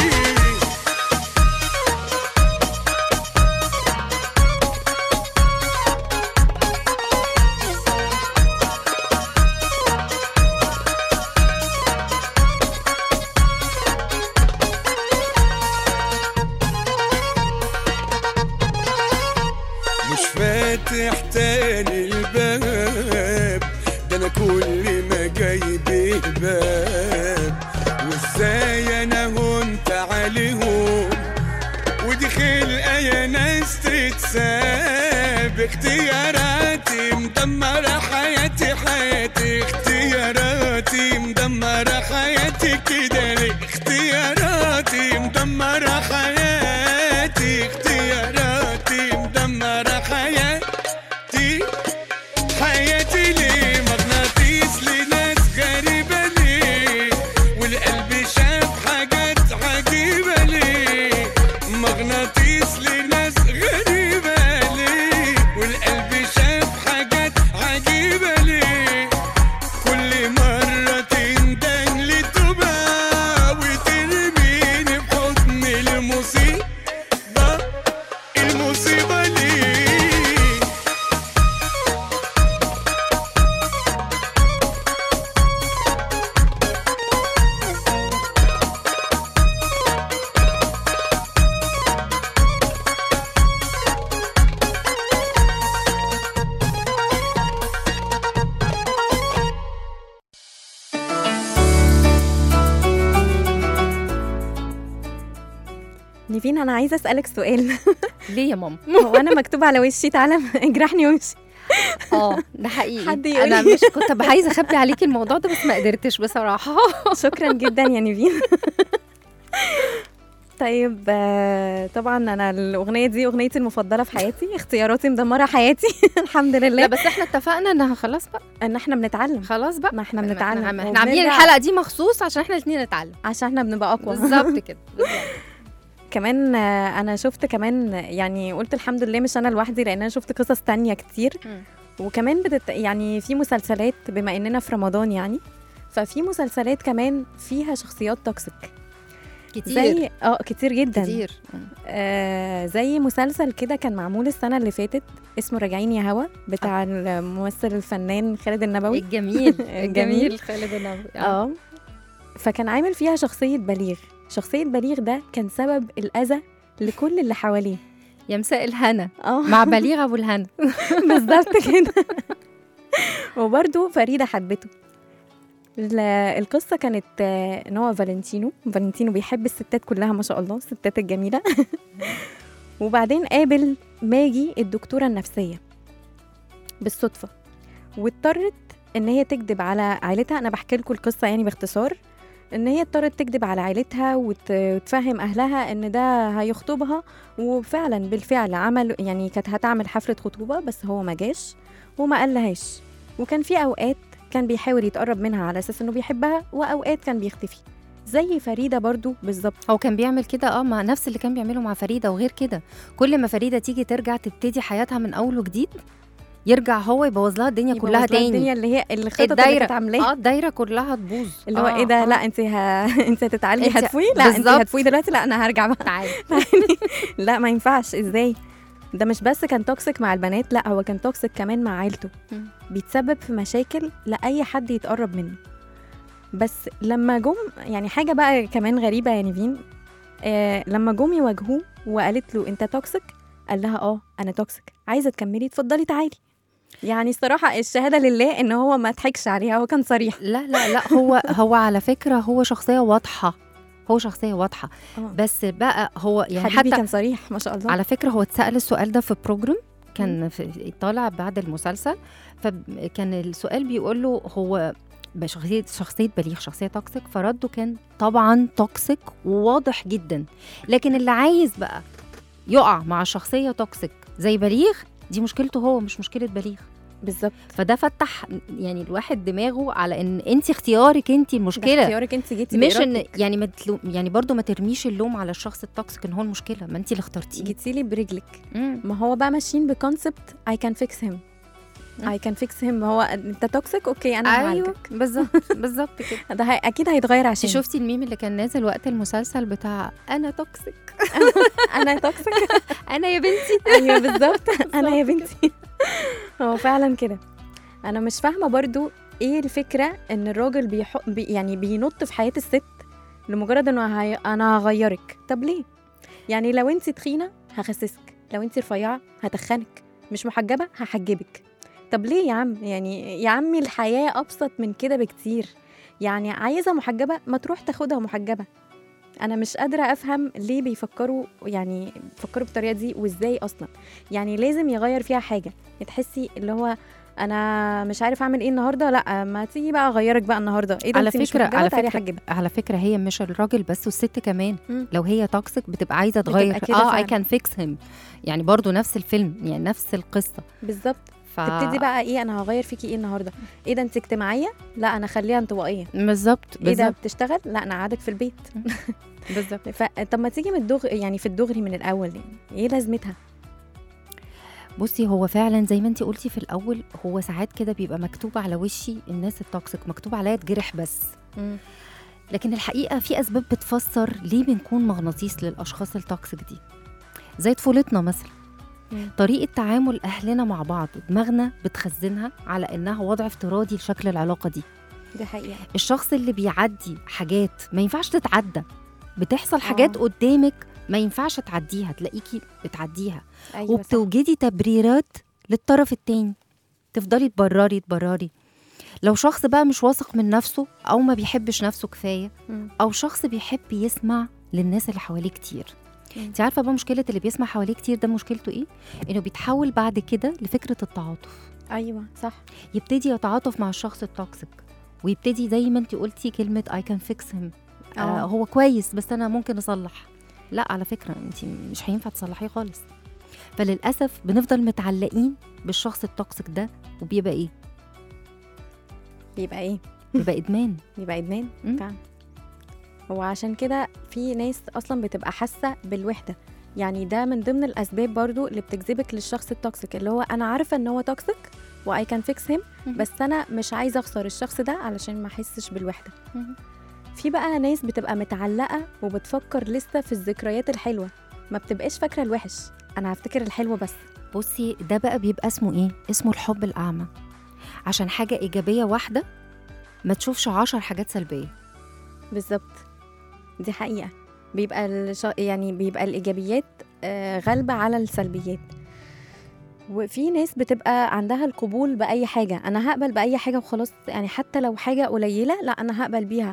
مش فاتح تاني الباب ده انا كل ما جايب باب وازاي انا هنت عليهم ودي خلقه يا ناس تتساب اختياراتي مدمره حياتي حياتي اختياراتي مدمره حياتي كده ليه اختياراتي مدمره حياتي اختياراتي مدمره حياتي حياتي ليه مغناطيس لناس غريبة ليه والقلب شاف حاجات عجيبة ليه مغناطيس لناس غريبة ليه والقلب شاف حاجات عجيبة ليه كل مرة تندن لتوبة وترميني في حضن المصيبة المصيبة ليه نيفين انا عايزه اسالك سؤال ليه يا ماما هو انا مكتوب على وشي تعالى اجرحني وامشي اه ده حقيقي حد يقول انا لي. مش كنت عايزه اخبي عليكي الموضوع ده بس ما قدرتش بصراحه شكرا جدا يا نيفين طيب آه، طبعا انا الاغنيه دي اغنيتي المفضله في حياتي اختياراتي مدمره حياتي الحمد لا لله بس احنا اتفقنا انها خلاص بقى ان احنا بنتعلم خلاص بقى ما احنا ما بنتعلم احنا احنا عاملين وبنرجع- الحلقه دي مخصوص عشان احنا الاثنين نتعلم عشان احنا بنبقى اقوى بالظبط كده بالظبط. كمان آه، انا شفت كمان يعني قلت الحمد لله مش انا لوحدي لان انا شفت قصص تانية كتير مم. وكمان بتت يعني في مسلسلات بما اننا في رمضان يعني ففي مسلسلات كمان فيها شخصيات توكسيك كتير زي اه كتير جدا كتير آه زي مسلسل كده كان معمول السنه اللي فاتت اسمه راجعين يا هوا بتاع الممثل الفنان خالد النبوي الجميل الجميل. الجميل خالد النبوي اه فكان عامل فيها شخصيه بليغ شخصيه بليغ ده كان سبب الاذى لكل اللي حواليه يا مساء الهنا اه مع بليغ ابو الهنا بالظبط كده وبرده فريده حبته ال- القصه كانت آه، ان هو فالنتينو فالنتينو بيحب الستات كلها ما شاء الله الستات الجميله وبعدين قابل ماجي الدكتوره النفسيه بالصدفه واضطرت ان هي تكذب على عائلتها انا بحكي لكم القصه يعني باختصار ان هي اضطرت تكذب على عائلتها وت- وتفهم اهلها ان ده هيخطبها وفعلا بالفعل عمل يعني كانت هتعمل حفله خطوبه بس هو ما جاش وما قالهاش وكان في اوقات كان بيحاول يتقرب منها على اساس انه بيحبها واوقات كان بيختفي زي فريده برضو بالظبط هو كان بيعمل كده اه مع نفس اللي كان بيعمله مع فريده وغير كده كل ما فريده تيجي ترجع تبتدي حياتها من اول وجديد يرجع هو يبوظ لها الدنيا يبوظ كلها لها تاني الدنيا اللي هي الخطط اللي الدايرة. كانت عاملاها اه الدايره كلها تبوظ اللي هو آه، ايه ده آه. لا انت ه... انت هتتعالجي انت- هتفوي لا انت بالظبط. هتفوي دلوقتي لا انا هرجع بقى تعالي لا ما ينفعش ازاي ده مش بس كان توكسيك مع البنات لا هو كان توكسيك كمان مع عيلته مم. بيتسبب في مشاكل لاي حد يتقرب منه بس لما جم يعني حاجه بقى كمان غريبه يا نيفين آه لما جم يواجهوه وقالت له انت توكسيك قال لها اه انا توكسيك عايزه تكملي اتفضلي تعالي يعني الصراحه الشهاده لله ان هو ما ضحكش عليها هو كان صريح لا لا لا هو هو على فكره هو شخصيه واضحه هو شخصيه واضحه آه. بس بقى هو يعني حبيبي حتى كان صريح ما شاء الله على فكره هو اتسال السؤال ده في بروجرام كان في طالع بعد المسلسل فكان السؤال بيقول له هو بشخصية شخصية بليغ شخصية توكسيك فرده كان طبعا توكسيك وواضح جدا لكن اللي عايز بقى يقع مع شخصية توكسيك زي بليغ دي مشكلته هو مش مشكلة بليغ بالظبط فده فتح يعني الواحد دماغه على ان انت اختيارك انت ده المشكلة اختيارك انت جيتي مش ان بإرادتك. يعني ما تلوم يعني برضو ما ترميش اللوم على الشخص التوكسيك ان هو المشكله ما انت اللي اخترتيه جيتي لي برجلك مم. ما هو بقى ماشيين بكونسبت اي كان فيكس هيم مم. اي كان فيكس هيم هو انت توكسيك اوكي انا ايوه هعالجك بالظبط بالظبط كده ده هي اكيد هيتغير انت عشان شفتي الميم اللي كان نازل وقت المسلسل بتاع انا توكسيك انا توكسيك انا يا بنتي ايوه بالظبط انا يا بنتي هو فعلا كده انا مش فاهمه برضو ايه الفكره ان الراجل بيحق بي يعني بينط في حياه الست لمجرد انه هي... انا هغيرك طب ليه يعني لو انت تخينه هخسسك لو انت رفيعه هتخنك مش محجبه هحجبك طب ليه يا عم يعني يا عمي الحياه ابسط من كده بكتير يعني عايزه محجبه ما تروح تاخدها محجبه انا مش قادره افهم ليه بيفكروا يعني بيفكروا بالطريقه دي وازاي اصلا يعني لازم يغير فيها حاجه تحسي اللي هو انا مش عارف اعمل ايه النهارده لا ما تيجي بقى اغيرك بقى النهارده ايه ده على أنت مش فكره محجبة؟ على تعالي فكره أحجبك. على فكره هي مش الراجل بس والست كمان مم. لو هي توكسيك بتبقى عايزه بتبقى تغير كده اه اي فعلا. كان فيكس هيم يعني برضو نفس الفيلم يعني نفس القصه بالظبط ف... تبتدي بقى ايه انا هغير فيكي ايه النهارده ايه ده انت اجتماعيه لا انا خليها انطوائيه بالظبط ايه ده بالظبط بتشتغل لا انا قاعدك في البيت بالظبط ف... طب ما تيجي من الدغ يعني في الدغري من الاول يعني ايه لازمتها بصي هو فعلا زي ما انت قلتي في الاول هو ساعات كده بيبقى مكتوب على وشي الناس التوكسيك مكتوب عليا اتجرح بس لكن الحقيقه في اسباب بتفسر ليه بنكون مغناطيس للاشخاص التوكسيك دي زي طفولتنا مثلا مم. طريقه تعامل اهلنا مع بعض دماغنا بتخزنها على انها وضع افتراضي لشكل العلاقه دي دي حقيقه الشخص اللي بيعدي حاجات ما ينفعش تتعدى بتحصل حاجات آه. قدامك ما ينفعش تعديها تلاقيكي بتعديها ايوه صح. وبتوجدي تبريرات للطرف التاني تفضلي تبرري تبرري لو شخص بقى مش واثق من نفسه او ما بيحبش نفسه كفايه مم. او شخص بيحب يسمع للناس اللي حواليه كتير مم. انت عارفه بقى مشكله اللي بيسمع حواليه كتير ده مشكلته ايه انه بيتحول بعد كده لفكره التعاطف ايوه صح يبتدي يتعاطف مع الشخص التوكسيك ويبتدي زي ما انت قلتي كلمه اي كان فيكس هيم آه آه. هو كويس بس انا ممكن اصلح لا على فكره انت مش هينفع تصلحيه خالص فللاسف بنفضل متعلقين بالشخص التوكسيك ده وبيبقى ايه بيبقى ايه بيبقى ادمان بيبقى ادمان مم. فعلا هو عشان كده في ناس اصلا بتبقى حاسه بالوحده يعني ده من ضمن الاسباب برضو اللي بتجذبك للشخص التوكسيك اللي هو انا عارفه ان هو توكسيك واي كان فيكس هيم مم. بس انا مش عايزه اخسر الشخص ده علشان ما احسش بالوحده مم. في بقى ناس بتبقى متعلقه وبتفكر لسه في الذكريات الحلوه ما بتبقاش فاكره الوحش انا هفتكر الحلو بس بصي ده بقى بيبقى اسمه ايه اسمه الحب الاعمى عشان حاجه ايجابيه واحده ما تشوفش عشر حاجات سلبيه بالظبط دي حقيقه بيبقى الش... يعني بيبقى الايجابيات آه، غالبه على السلبيات وفي ناس بتبقى عندها القبول باي حاجه انا هقبل باي حاجه وخلاص يعني حتى لو حاجه قليله لا انا هقبل بيها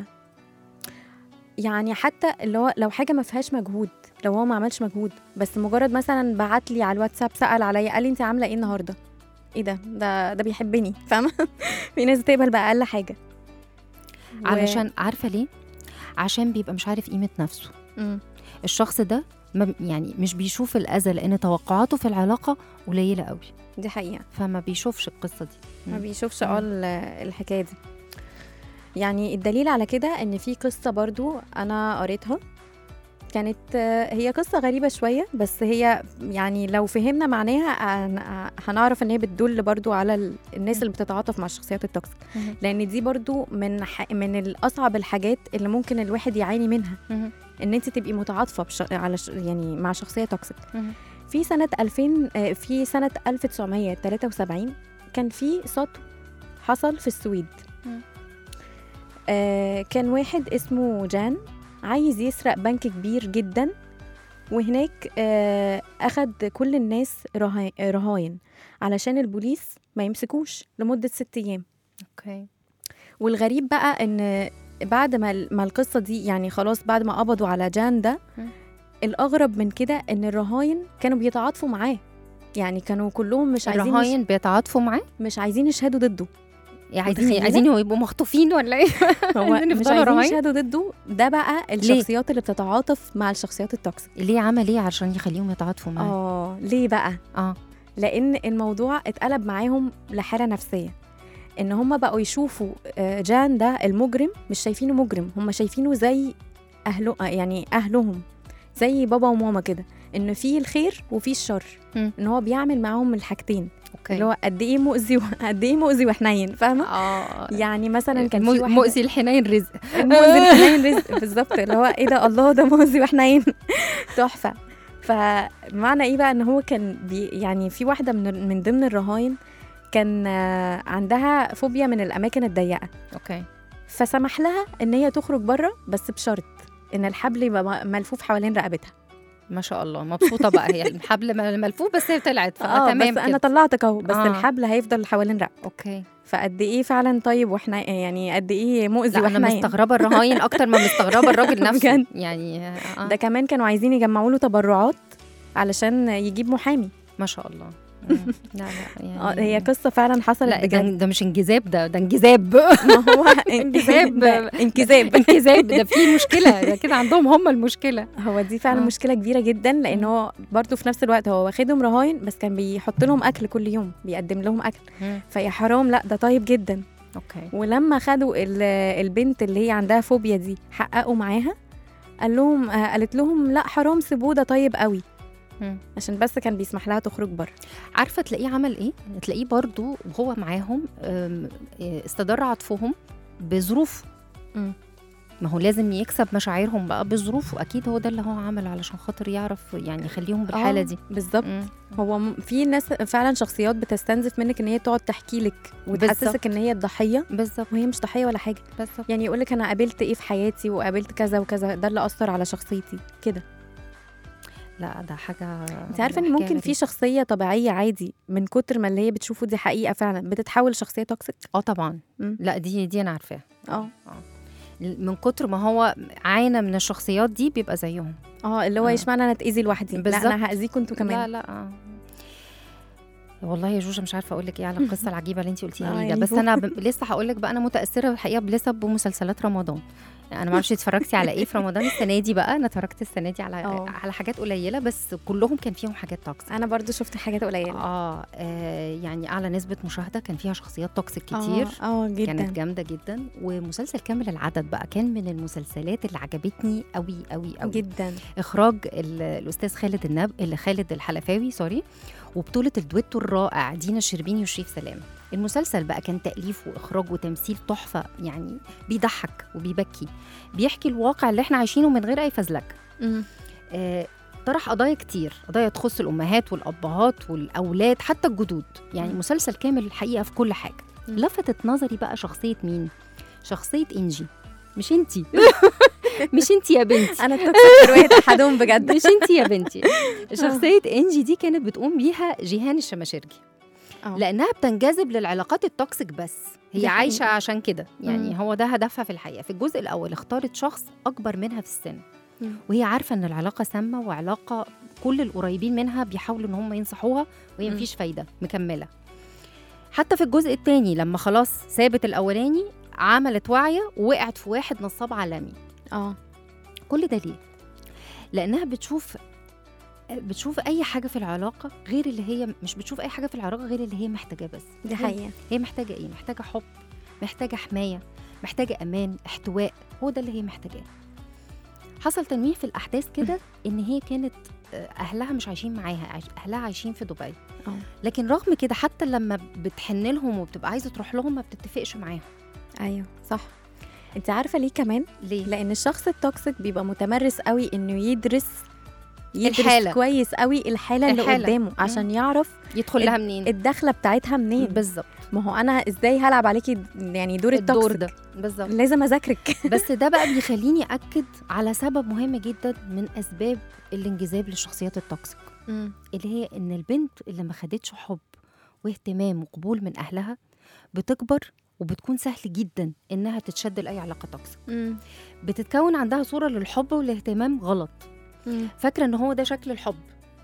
يعني حتى اللي هو لو حاجه ما فيهاش مجهود لو هو ما عملش مجهود بس مجرد مثلا بعت لي على الواتساب سال عليا قال لي انت عامله ايه النهارده ايه ده ده ده بيحبني فاهمه في ناس بتقبل باقل حاجه و- علشان عارفه ليه عشان بيبقى مش عارف قيمه نفسه مم. الشخص ده ما يعني مش بيشوف الاذى لان توقعاته في العلاقه قليله قوي دي حقيقه فما بيشوفش القصه دي ما مم. بيشوفش مم. اه ال- الحكايه دي يعني الدليل على كده ان في قصه برضو انا قريتها كانت آه، هي قصة غريبة شوية بس هي يعني لو فهمنا معناها هن- هنعرف ان هي بتدل برضو على ال- الناس اللي بتتعاطف مع الشخصيات التوكسيك مهم. لان دي برضو من ح... من الاصعب الحاجات اللي ممكن الواحد يعاني منها مهم. ان انت تبقي متعاطفة بش... على ش... يعني مع شخصية توكسيك مهم. في سنة 2000 آه، في سنة 1973 كان في سطو حصل في السويد مم. آه كان واحد اسمه جان عايز يسرق بنك كبير جدا وهناك آه أخد كل الناس رها- رهاين علشان البوليس ما يمسكوش لمدة ست أيام اوكي والغريب بقى ان بعد ما ال- ما القصه دي يعني خلاص بعد ما قبضوا على جان ده مم. الاغرب من كده ان الرهاين كانوا بيتعاطفوا معاه يعني كانوا كلهم مش عايزين يش... الرهاين بيتعاطفوا معاه مش عايزين يشهدوا ضده يعني عايزين متخيلة؟ عايزين يبقوا مخطوفين ولا ايه هو عايزين مش يفضلوا عايزين رهاين؟ يشهدوا ضده ده بقى الشخصيات اللي بتتعاطف مع الشخصيات التوكسيك ليه عمل ايه عشان يخليهم يتعاطفوا معاه اه ليه بقى اه لان الموضوع اتقلب معاهم لحاله نفسيه ان هم بقوا يشوفوا آه، جان ده المجرم مش شايفينه مجرم هم شايفينه زي اهله آه، يعني اهلهم زي بابا وماما كده ان في الخير وفي الشر مم. ان هو بيعمل معاهم الحاجتين اوكي اللي هو قد ايه مؤذي و- قد ايه مؤذي وحنين فاهمه اه يعني مثلا كان مو- في واحد مؤذي الحنين رزق مؤذي الحنين رزق بالظبط اللي هو ايه ده الله ده مؤذي وحنين تحفه فمعنى ايه بقى ان هو كان بي يعني في واحده من من ضمن الرهاين كان آه، عندها فوبيا من الاماكن الضيقه اوكي فسمح لها ان هي تخرج بره بس بشرط ان الحبل يبقى م- ملفوف حوالين رقبتها ما شاء الله مبسوطه بقى هي الحبل م- ملفوف بس هي طلعت اه فتمام بس انا كده طلعتك اهو بس آه. آه. الحبل هيفضل حوالين رقبتها اوكي فقد ايه فعلا طيب واحنا يعني قد ايه مؤذي لا انا وحنين مستغربه الرهاين اكتر ما مستغربه الراجل نفسه بجد. يعني آه. ده كمان كانوا عايزين يجمعوا له تبرعات علشان يجيب محامي ما شاء الله مم. لا لا يعني اه هي قصه فعلا حصلت لا ده, بجد ده مش انجذاب ده ده انجذاب ما هو انجذاب. ده انكذاب انجذاب ده في مشكله ده كده عندهم هم المشكله هو دي فعلا آه. مشكله كبيره جدا لان هو برضه في نفس الوقت هو واخدهم رهاين بس كان بيحط لهم اكل كل يوم بيقدم لهم اكل فيا حرام لا ده طيب جدا اوكي ولما خدوا ال- البنت اللي هي عندها فوبيا دي حققوا معاها قال لهم آه، قالت لهم لا حرام سيبوه ده طيب قوي مم. عشان بس كان بيسمح لها تخرج بره عارفه تلاقيه عمل ايه تلاقيه برضو وهو معاهم أم، إيه، استدر عطفهم بظروف مم. ما هو لازم يكسب مشاعرهم بقى بظروفه اكيد هو ده اللي هو عمل علشان خاطر يعرف يعني يخليهم بالحاله آه، دي بالظبط مم. هو م- في ناس فعلا شخصيات بتستنزف منك ان هي تقعد تحكي لك وتحسسك بالظبط. ان هي الضحيه بالظبط وهي مش ضحيه ولا حاجه بالظبط يعني يقول لك انا قابلت ايه في حياتي وقابلت كذا وكذا ده اللي اثر على شخصيتي كده لا ده حاجه انت عارفه ان حكاية ممكن في غريبة. شخصيه طبيعيه عادي من كتر ما اللي هي بتشوفه دي حقيقه فعلا بتتحول لشخصيه توكسيك اه طبعا مم. لا دي دي انا عارفاها اه من كتر ما هو عانى من الشخصيات دي بيبقى زيهم اه اللي هو آه. اشمعنى انا اتاذي لوحدي لا بالظبط. انا هاذيكم انتوا لا كمان لا آه. والله يا جوجة مش عارفه اقول لك ايه على القصه العجيبه اللي انت قلتيها آه لي ده يعني بس هو- انا ب... لسه هقول لك بقى انا متاثره الحقيقه بلسه بمسلسلات رمضان انا ما اعرفش اتفرجتي على ايه في رمضان السنه دي بقى انا اتفرجت السنه دي على آه. على حاجات قليله بس كلهم كان فيهم حاجات توكسيك انا برضو شفت حاجات قليله آه, اه يعني اعلى نسبه مشاهده كان فيها شخصيات توكسيك كتير اه آه، جدا كانت جامده جدا ومسلسل كامل العدد بقى كان من المسلسلات اللي عجبتني قوي قوي قوي جدا اخراج ال- الاستاذ خالد النب اللي خالد الحلفاوي سوري وبطولة الدويتو الرائع دينا الشربيني وشريف سلام المسلسل بقى كان تأليف وإخراج وتمثيل تحفة يعني بيضحك وبيبكي بيحكي الواقع اللي احنا عايشينه من غير أي فزلكة آه، طرح قضايا كتير قضايا تخص الأمهات والأبهات والأولاد حتى الجدود يعني مم. مسلسل كامل الحقيقة في كل حاجة مم. لفتت نظري بقى شخصية مين؟ شخصية إنجي مش انتي مش انتي يا بنتي انا التوكسيك روايه احدهم بجد مش انتي يا بنتي شخصية انجي دي كانت بتقوم بيها جيهان الشماشرجي آه. لانها بتنجذب للعلاقات التوكسيك بس هي دي حقيقة. عايشة عشان كده يعني مم. هو ده هدفها في الحقيقة في الجزء الأول اختارت شخص أكبر منها في السن مم. وهي عارفة إن العلاقة سامة وعلاقة كل القريبين منها بيحاولوا إن هم ينصحوها وهي مم. مفيش فايدة مكملة حتى في الجزء الثاني لما خلاص سابت الأولاني عملت واعية ووقعت في واحد نصاب عالمي اه كل ده ليه؟ لأنها بتشوف بتشوف أي حاجة في العلاقة غير اللي هي مش بتشوف أي حاجة في العلاقة غير اللي هي محتاجاه بس دي هي- حقيقه هي محتاجة إيه؟ محتاجة حب محتاجة حماية محتاجة أمان احتواء هو ده اللي هي محتاجاه حصل تنويه في الأحداث كده إن هي كانت آه، أهلها مش عايشين معاها عايش- أهلها عايشين في دبي اه لكن رغم كده حتى لما بتحن لهم وبتبقى عايزة تروح لهم ما بتتفقش معاهم ايوه صح انت عارفه ليه كمان ليه؟ لان الشخص التوكسيك بيبقى متمرس قوي انه يدرس يدرس الحالة. كويس قوي الحاله اللي الحالة. قدامه عشان يعرف يدخل لها منين؟ الدخله بتاعتها منين بالظبط ما هو انا ازاي هلعب عليكي يعني دور الدور التوكسيك ده بالظبط لازم اذاكرك بس ده بقى بيخليني أكد على سبب مهم جدا من أسباب الانجذاب للشخصيات التوكسيك اللي هي إن البنت اللي ما خدتش حب واهتمام وقبول من أهلها بتكبر وبتكون سهل جدا إنها تتشد لأي علاقة توكسيك بتتكون عندها صورة للحب والاهتمام غلط فاكرة إن هو ده شكل الحب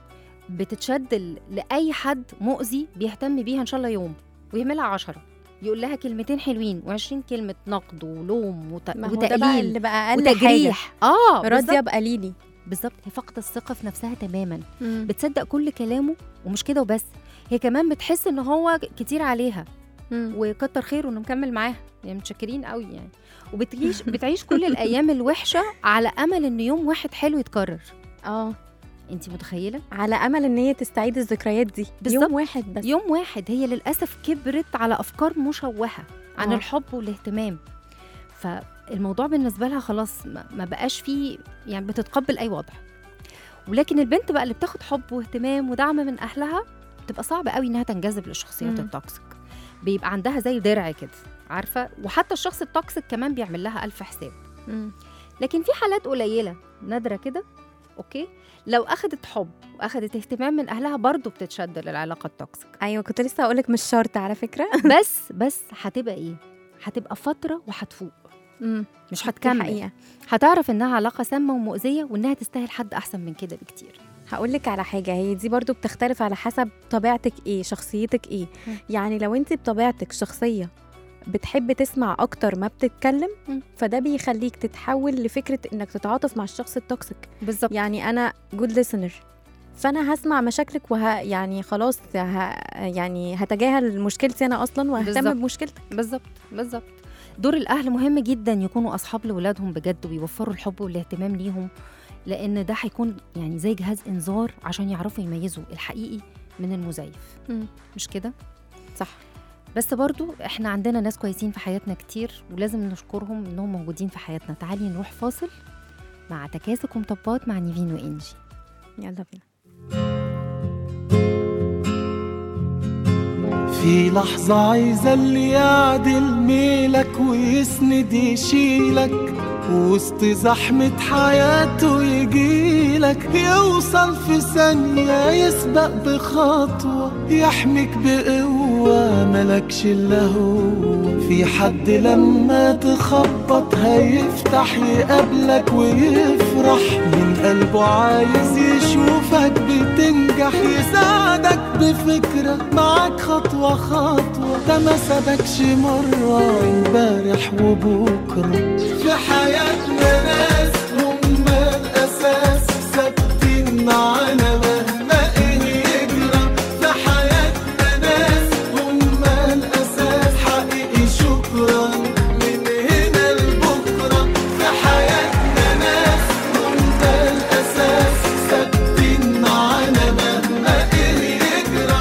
بتتشد ل- لأي حد مؤذي بيهتم بيها إن شاء الله يوم ويعملها عشرة يقول لها كلمتين حلوين وعشرين كلمة نقد ولوم وت... ما هو ده بقى وتقليل اللي بقى اقل حاجه وتجريح اه راضيه بالظبط بقليلي بالظبط هي فاقده الثقه في نفسها تماما بتصدق كل كلامه ومش كده وبس هي كمان بتحس ان هو كتير عليها وكتر خيره انه مكمل معاها يعني متشكرين قوي يعني وبتعيش بتعيش كل الايام الوحشه على امل ان يوم واحد حلو يتكرر اه انت متخيله على امل ان هي تستعيد الذكريات دي بالظبط. يوم واحد بس يوم واحد هي للاسف كبرت على افكار مشوهه عن آه. الحب والاهتمام فالموضوع بالنسبه لها خلاص ما ما بقاش فيه يعني بتتقبل اي وضع ولكن البنت بقى اللي بتاخد حب واهتمام ودعم من اهلها بتبقى صعب قوي انها تنجذب للشخصيات مم. التوكسيك بيبقى عندها زي درع كده عارفه وحتى الشخص التوكسيك كمان بيعمل لها الف حساب مم. لكن في حالات قليله نادره كده اوكي لو اخدت حب واخدت اهتمام من اهلها برضو بتتشد للعلاقه التوكسيك ايوه كنت لسه هقولك مش شرط على فكره بس بس هتبقى ايه هتبقى فتره وهتفوق مم. مش دي هتكمل حقيقه هتعرف انها علاقه سامه ومؤذيه وانها تستاهل حد احسن من كده بكتير هقول لك على حاجه هي دي برضو بتختلف على حسب طبيعتك ايه شخصيتك ايه مم. يعني لو انت بطبيعتك شخصيه بتحب تسمع اكتر ما بتتكلم مم. فده بيخليك تتحول لفكره انك تتعاطف مع الشخص التوكسيك بالظبط يعني انا جود listener فانا هسمع مشاكلك وه يعني خلاص ه... يعني هتجاهل مشكلتي انا اصلا واهتم بالظبط. بمشكلتك بالظبط بالظبط دور الاهل مهم جدا يكونوا اصحاب لاولادهم بجد ويوفروا الحب والاهتمام ليهم لان ده هيكون يعني زي جهاز انذار عشان يعرفوا يميزوا الحقيقي من المزيف مم. مش كده صح بس برضو احنا عندنا ناس كويسين في حياتنا كتير ولازم نشكرهم انهم موجودين في حياتنا تعالي نروح فاصل مع تكاسك ومطبات مع نيفين وانجي يلا بينا في لحظة عايزة اللي يعدل ميلك ويسند يشيلك وسط زحمة حياته يجيلك يوصل في ثانية يسبق بخطوة يحميك بقوة ملكش إلا هو في حد لما تخبط هيفتح يقابلك ويفرح من قلبه عايز يشوفك بتنجح يساعدك بفكرة معاك خطوة خطوة ده ما سابكش مرة امبارح وبكرة في حياتنا ناس هم الأساس ثابتين معانا مهما ايه يجرى في حياتنا ناس هم الأساس حقيقي شكرا من هنا لبكرة في حياتنا ناس هم الأساس ثابتين معانا مهما ايه يجرى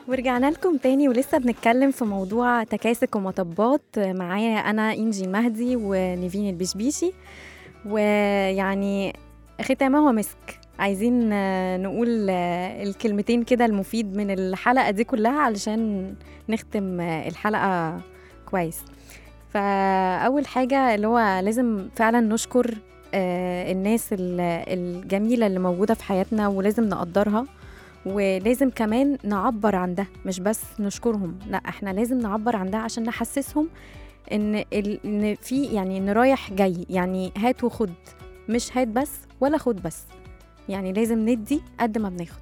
ورجعنا لكم تاني ولسه بنتكلم في موضوع تكاسك ومطبات معايا أنا إنجي المهدي ونيفين البشبيشي ويعني ختامها مسك عايزين آه، نقول آه، الكلمتين كده المفيد من الحلقة دي كلها علشان نختم آه، الحلقة كويس فأول حاجة اللي هو لازم فعلا نشكر آه، الناس ال- الجميلة اللي موجودة في حياتنا ولازم نقدرها ولازم كمان نعبر عن ده مش بس نشكرهم لا احنا لازم نعبر عن ده عشان نحسسهم ان ال... ان في يعني ان رايح جاي يعني هات وخد مش هات بس ولا خد بس يعني لازم ندي قد ما بناخد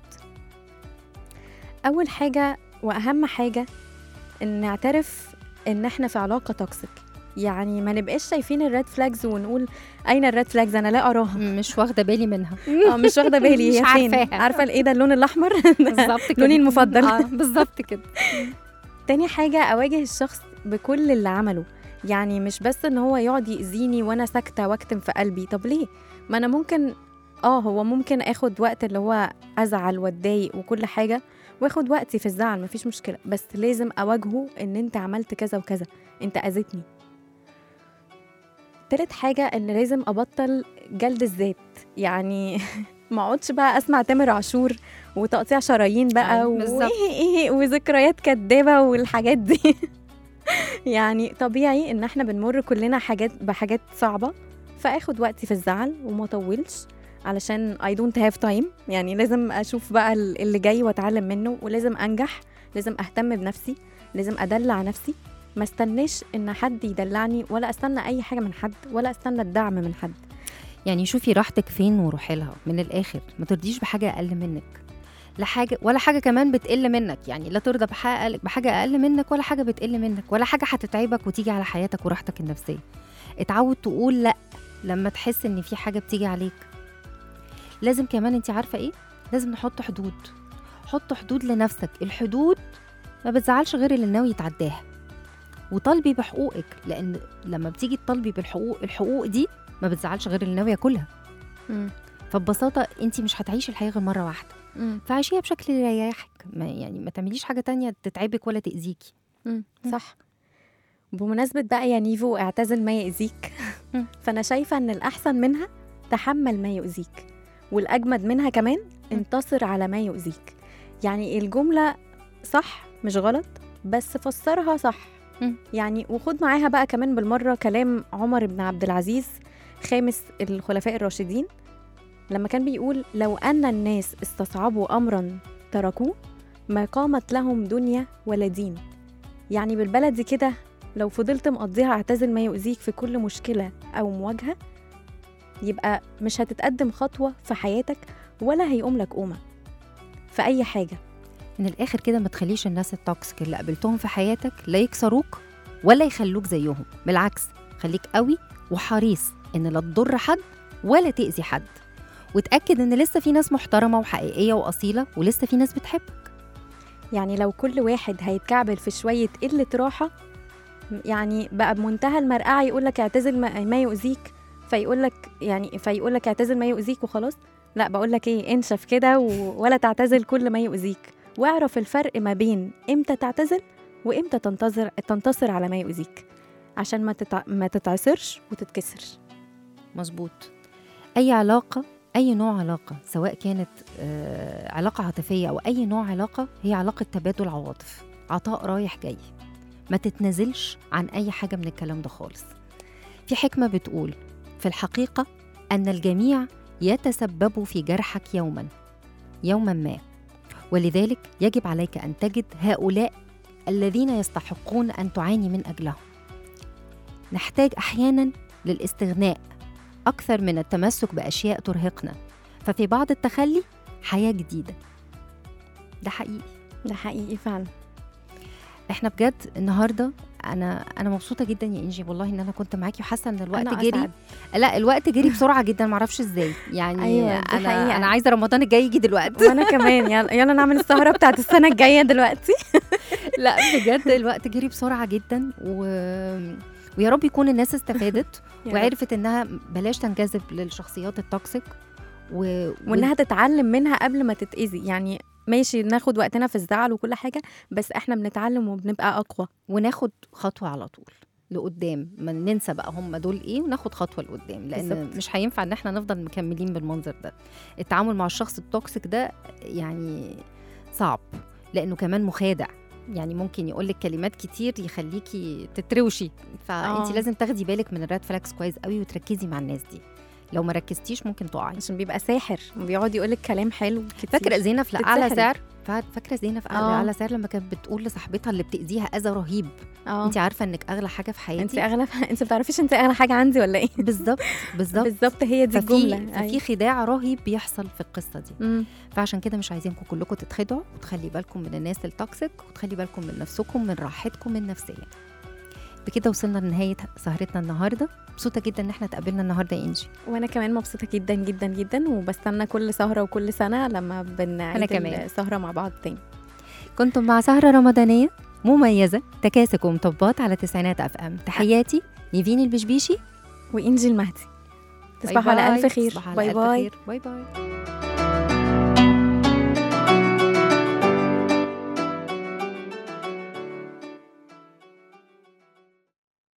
اول حاجه واهم حاجه ان نعترف ان احنا في علاقه توكسيك يعني ما نبقاش شايفين الريد فلاجز ونقول اين الريد فلاجز انا لا اراها مش واخده بالي منها اه مش واخده بالي مش هي فين عارفاها. عارفه ايه ده اللون الاحمر بالظبط كده لوني المفضل. اه بالظبط كده تاني حاجة أواجه الشخص بكل اللي عمله يعني مش بس إن هو يقعد يأذيني وأنا ساكتة وأكتم في قلبي طب ليه؟ ما أنا ممكن آه هو ممكن آخد وقت اللي هو أزعل وأتضايق وكل حاجة واخد وقتي في الزعل مفيش مشكلة بس لازم أواجهه إن أنت عملت كذا وكذا أنت أذيتني تالت حاجة إن لازم أبطل جلد الذات يعني ما اقعدش بقى اسمع تامر عاشور وتقطيع شرايين بقى أيوة، بالظبط. وايه ايه وذكريات كدابه والحاجات دي يعني طبيعي ان احنا بنمر كلنا حاجات بحاجات صعبه فاخد وقتي في الزعل وما اطولش علشان I don't have time يعني لازم اشوف بقى ال- اللي جاي واتعلم منه ولازم انجح لازم اهتم بنفسي لازم ادلع نفسي ما استناش ان حد يدلعني ولا استنى اي حاجه من حد ولا استنى الدعم من حد يعني شوفي راحتك فين وروحي لها من الاخر ما ترضيش بحاجه اقل منك لا حاجه ولا حاجه كمان بتقل منك يعني لا ترضى بحاجه بحاجه اقل منك ولا حاجه بتقل منك ولا حاجه هتتعبك وتيجي على حياتك وراحتك النفسيه اتعود تقول لا لما تحس ان في حاجه بتيجي عليك لازم كمان انت عارفه ايه لازم نحط حدود حط حدود لنفسك الحدود ما بتزعلش غير اللي ناوي يتعداها وطالبي بحقوقك لان لما بتيجي تطالبي بالحقوق الحقوق دي ما بتزعلش غير اللي ناوي ياكلها فببساطه انت مش هتعيشي الحياه غير مره واحده فعيشيها بشكل يريحك ما يعني ما تعمليش حاجه تانية تتعبك ولا تاذيكي مم. صح بمناسبة بقى يا نيفو اعتزل ما يأذيك مم. فأنا شايفة إن الأحسن منها تحمل ما يؤذيك والأجمد منها كمان انتصر على ما يؤذيك يعني الجملة صح مش غلط بس فسرها صح مم. يعني وخد معاها بقى كمان بالمرة كلام عمر بن عبد العزيز خامس الخلفاء الراشدين لما كان بيقول لو أن الناس استصعبوا أمرا تركوه ما قامت لهم دنيا ولا دين يعني بالبلدي كده لو فضلت مقضيها اعتزل ما يؤذيك في كل مشكلة أو مواجهة يبقى مش هتتقدم خطوة في حياتك ولا هيقوم لك قومة في أي حاجة من الاخر كده ما تخليش الناس التوكسيك اللي قابلتهم في حياتك لا يكسروك ولا يخلوك زيهم بالعكس خليك قوي وحريص ان لا تضر حد ولا تاذي حد وتاكد ان لسه في ناس محترمه وحقيقيه واصيله ولسه في ناس بتحبك يعني لو كل واحد هيتكعبل في شوية قلة راحة يعني بقى بمنتهى المرقعة يقول لك اعتزل ما ما يؤذيك فيقول لك يعني فيقول لك اعتزل ما يؤذيك وخلاص لا بقول لك ايه انشف كده و- ولا تعتزل كل ما يؤذيك واعرف الفرق ما بين امتى تعتزل وامتى تنتظر تنتصر على ما يؤذيك عشان ما تتع... ما تتعصرش وتتكسر مظبوط اي علاقه اي نوع علاقه سواء كانت آه، علاقه عاطفيه او اي نوع علاقه هي علاقه تبادل عواطف عطاء رايح جاي ما تتنازلش عن اي حاجه من الكلام ده خالص في حكمه بتقول في الحقيقه ان الجميع يتسبب في جرحك يوما يوما ما ولذلك يجب عليك ان تجد هؤلاء الذين يستحقون ان تعاني من اجلهم نحتاج احيانا للاستغناء أكثر من التمسك بأشياء ترهقنا ففي بعض التخلي حياة جديدة ده حقيقي ده حقيقي فعلا احنا بجد النهارده انا انا مبسوطه جدا يا انجي والله ان انا كنت معاكي وحاسه ان الوقت أنا جري أسعد. لا الوقت جري بسرعه جدا معرفش ازاي يعني أيوة، دي انا حقيقة. انا عايزه رمضان الجاي يجي دلوقتي وانا كمان يلا يلا نعمل السهرة بتاعت السنة الجاية دلوقتي لا بجد الوقت جري بسرعه جدا و... ويا رب يكون الناس استفادت يا رب. وعرفت انها بلاش تنجذب للشخصيات التوكسيك و... وانها تتعلم منها قبل ما تتاذي يعني ماشي ناخد وقتنا في الزعل وكل حاجه بس احنا بنتعلم وبنبقى اقوى وناخد خطوه على طول لقدام ما ننسى بقى هم دول ايه وناخد خطوه لقدام لان بالظبط. مش هينفع ان احنا نفضل مكملين بالمنظر ده التعامل مع الشخص التوكسيك ده يعني صعب لانه كمان مخادع يعني ممكن يقول لك كلمات كتير يخليكي تتروشي فانت آه. لازم تاخدي بالك من الريد فلاكس كويس قوي وتركزي مع الناس دي لو ما ركزتيش ممكن تقعي عشان بيبقى ساحر وبيقعد يقول لك كلام حلو كتير فاكره زينب في اعلى تتسحري. سعر فا- فاكره زينب في آه. اعلى سعر لما كانت بتقول لصاحبتها اللي بتاذيها اذى رهيب اه انت عارفه انك اغلى حاجه في حياتي انت اغلى انت بتعرفيش انت اغلى حاجه عندي ولا ايه بالظبط بالظبط بالظبط هي دي ففي الجمله ففي أيوة. خداع رهيب بيحصل في القصه دي مم. فعشان كده مش عايزينكم كلكم تتخدعوا وتخلي بالكم من الناس التوكسيك وتخلي بالكم من نفسكم من راحتكم النفسيه بكده وصلنا لنهايه سهرتنا النهارده مبسوطه جدا ان احنا اتقابلنا النهارده يا انجي وانا كمان مبسوطه جدا جدا جدا وبستنى كل سهره وكل سنه لما بنعيد أنا كمان. السهره مع بعض تاني كنتم مع سهره رمضانيه مميزه تكاسك ومطبات على تسعينات اف ام تحياتي نيفين البشبيشي وانجي المهدي باي تصبحوا على باي. الف خير تصبحوا على باي ألف باي خير. باي باي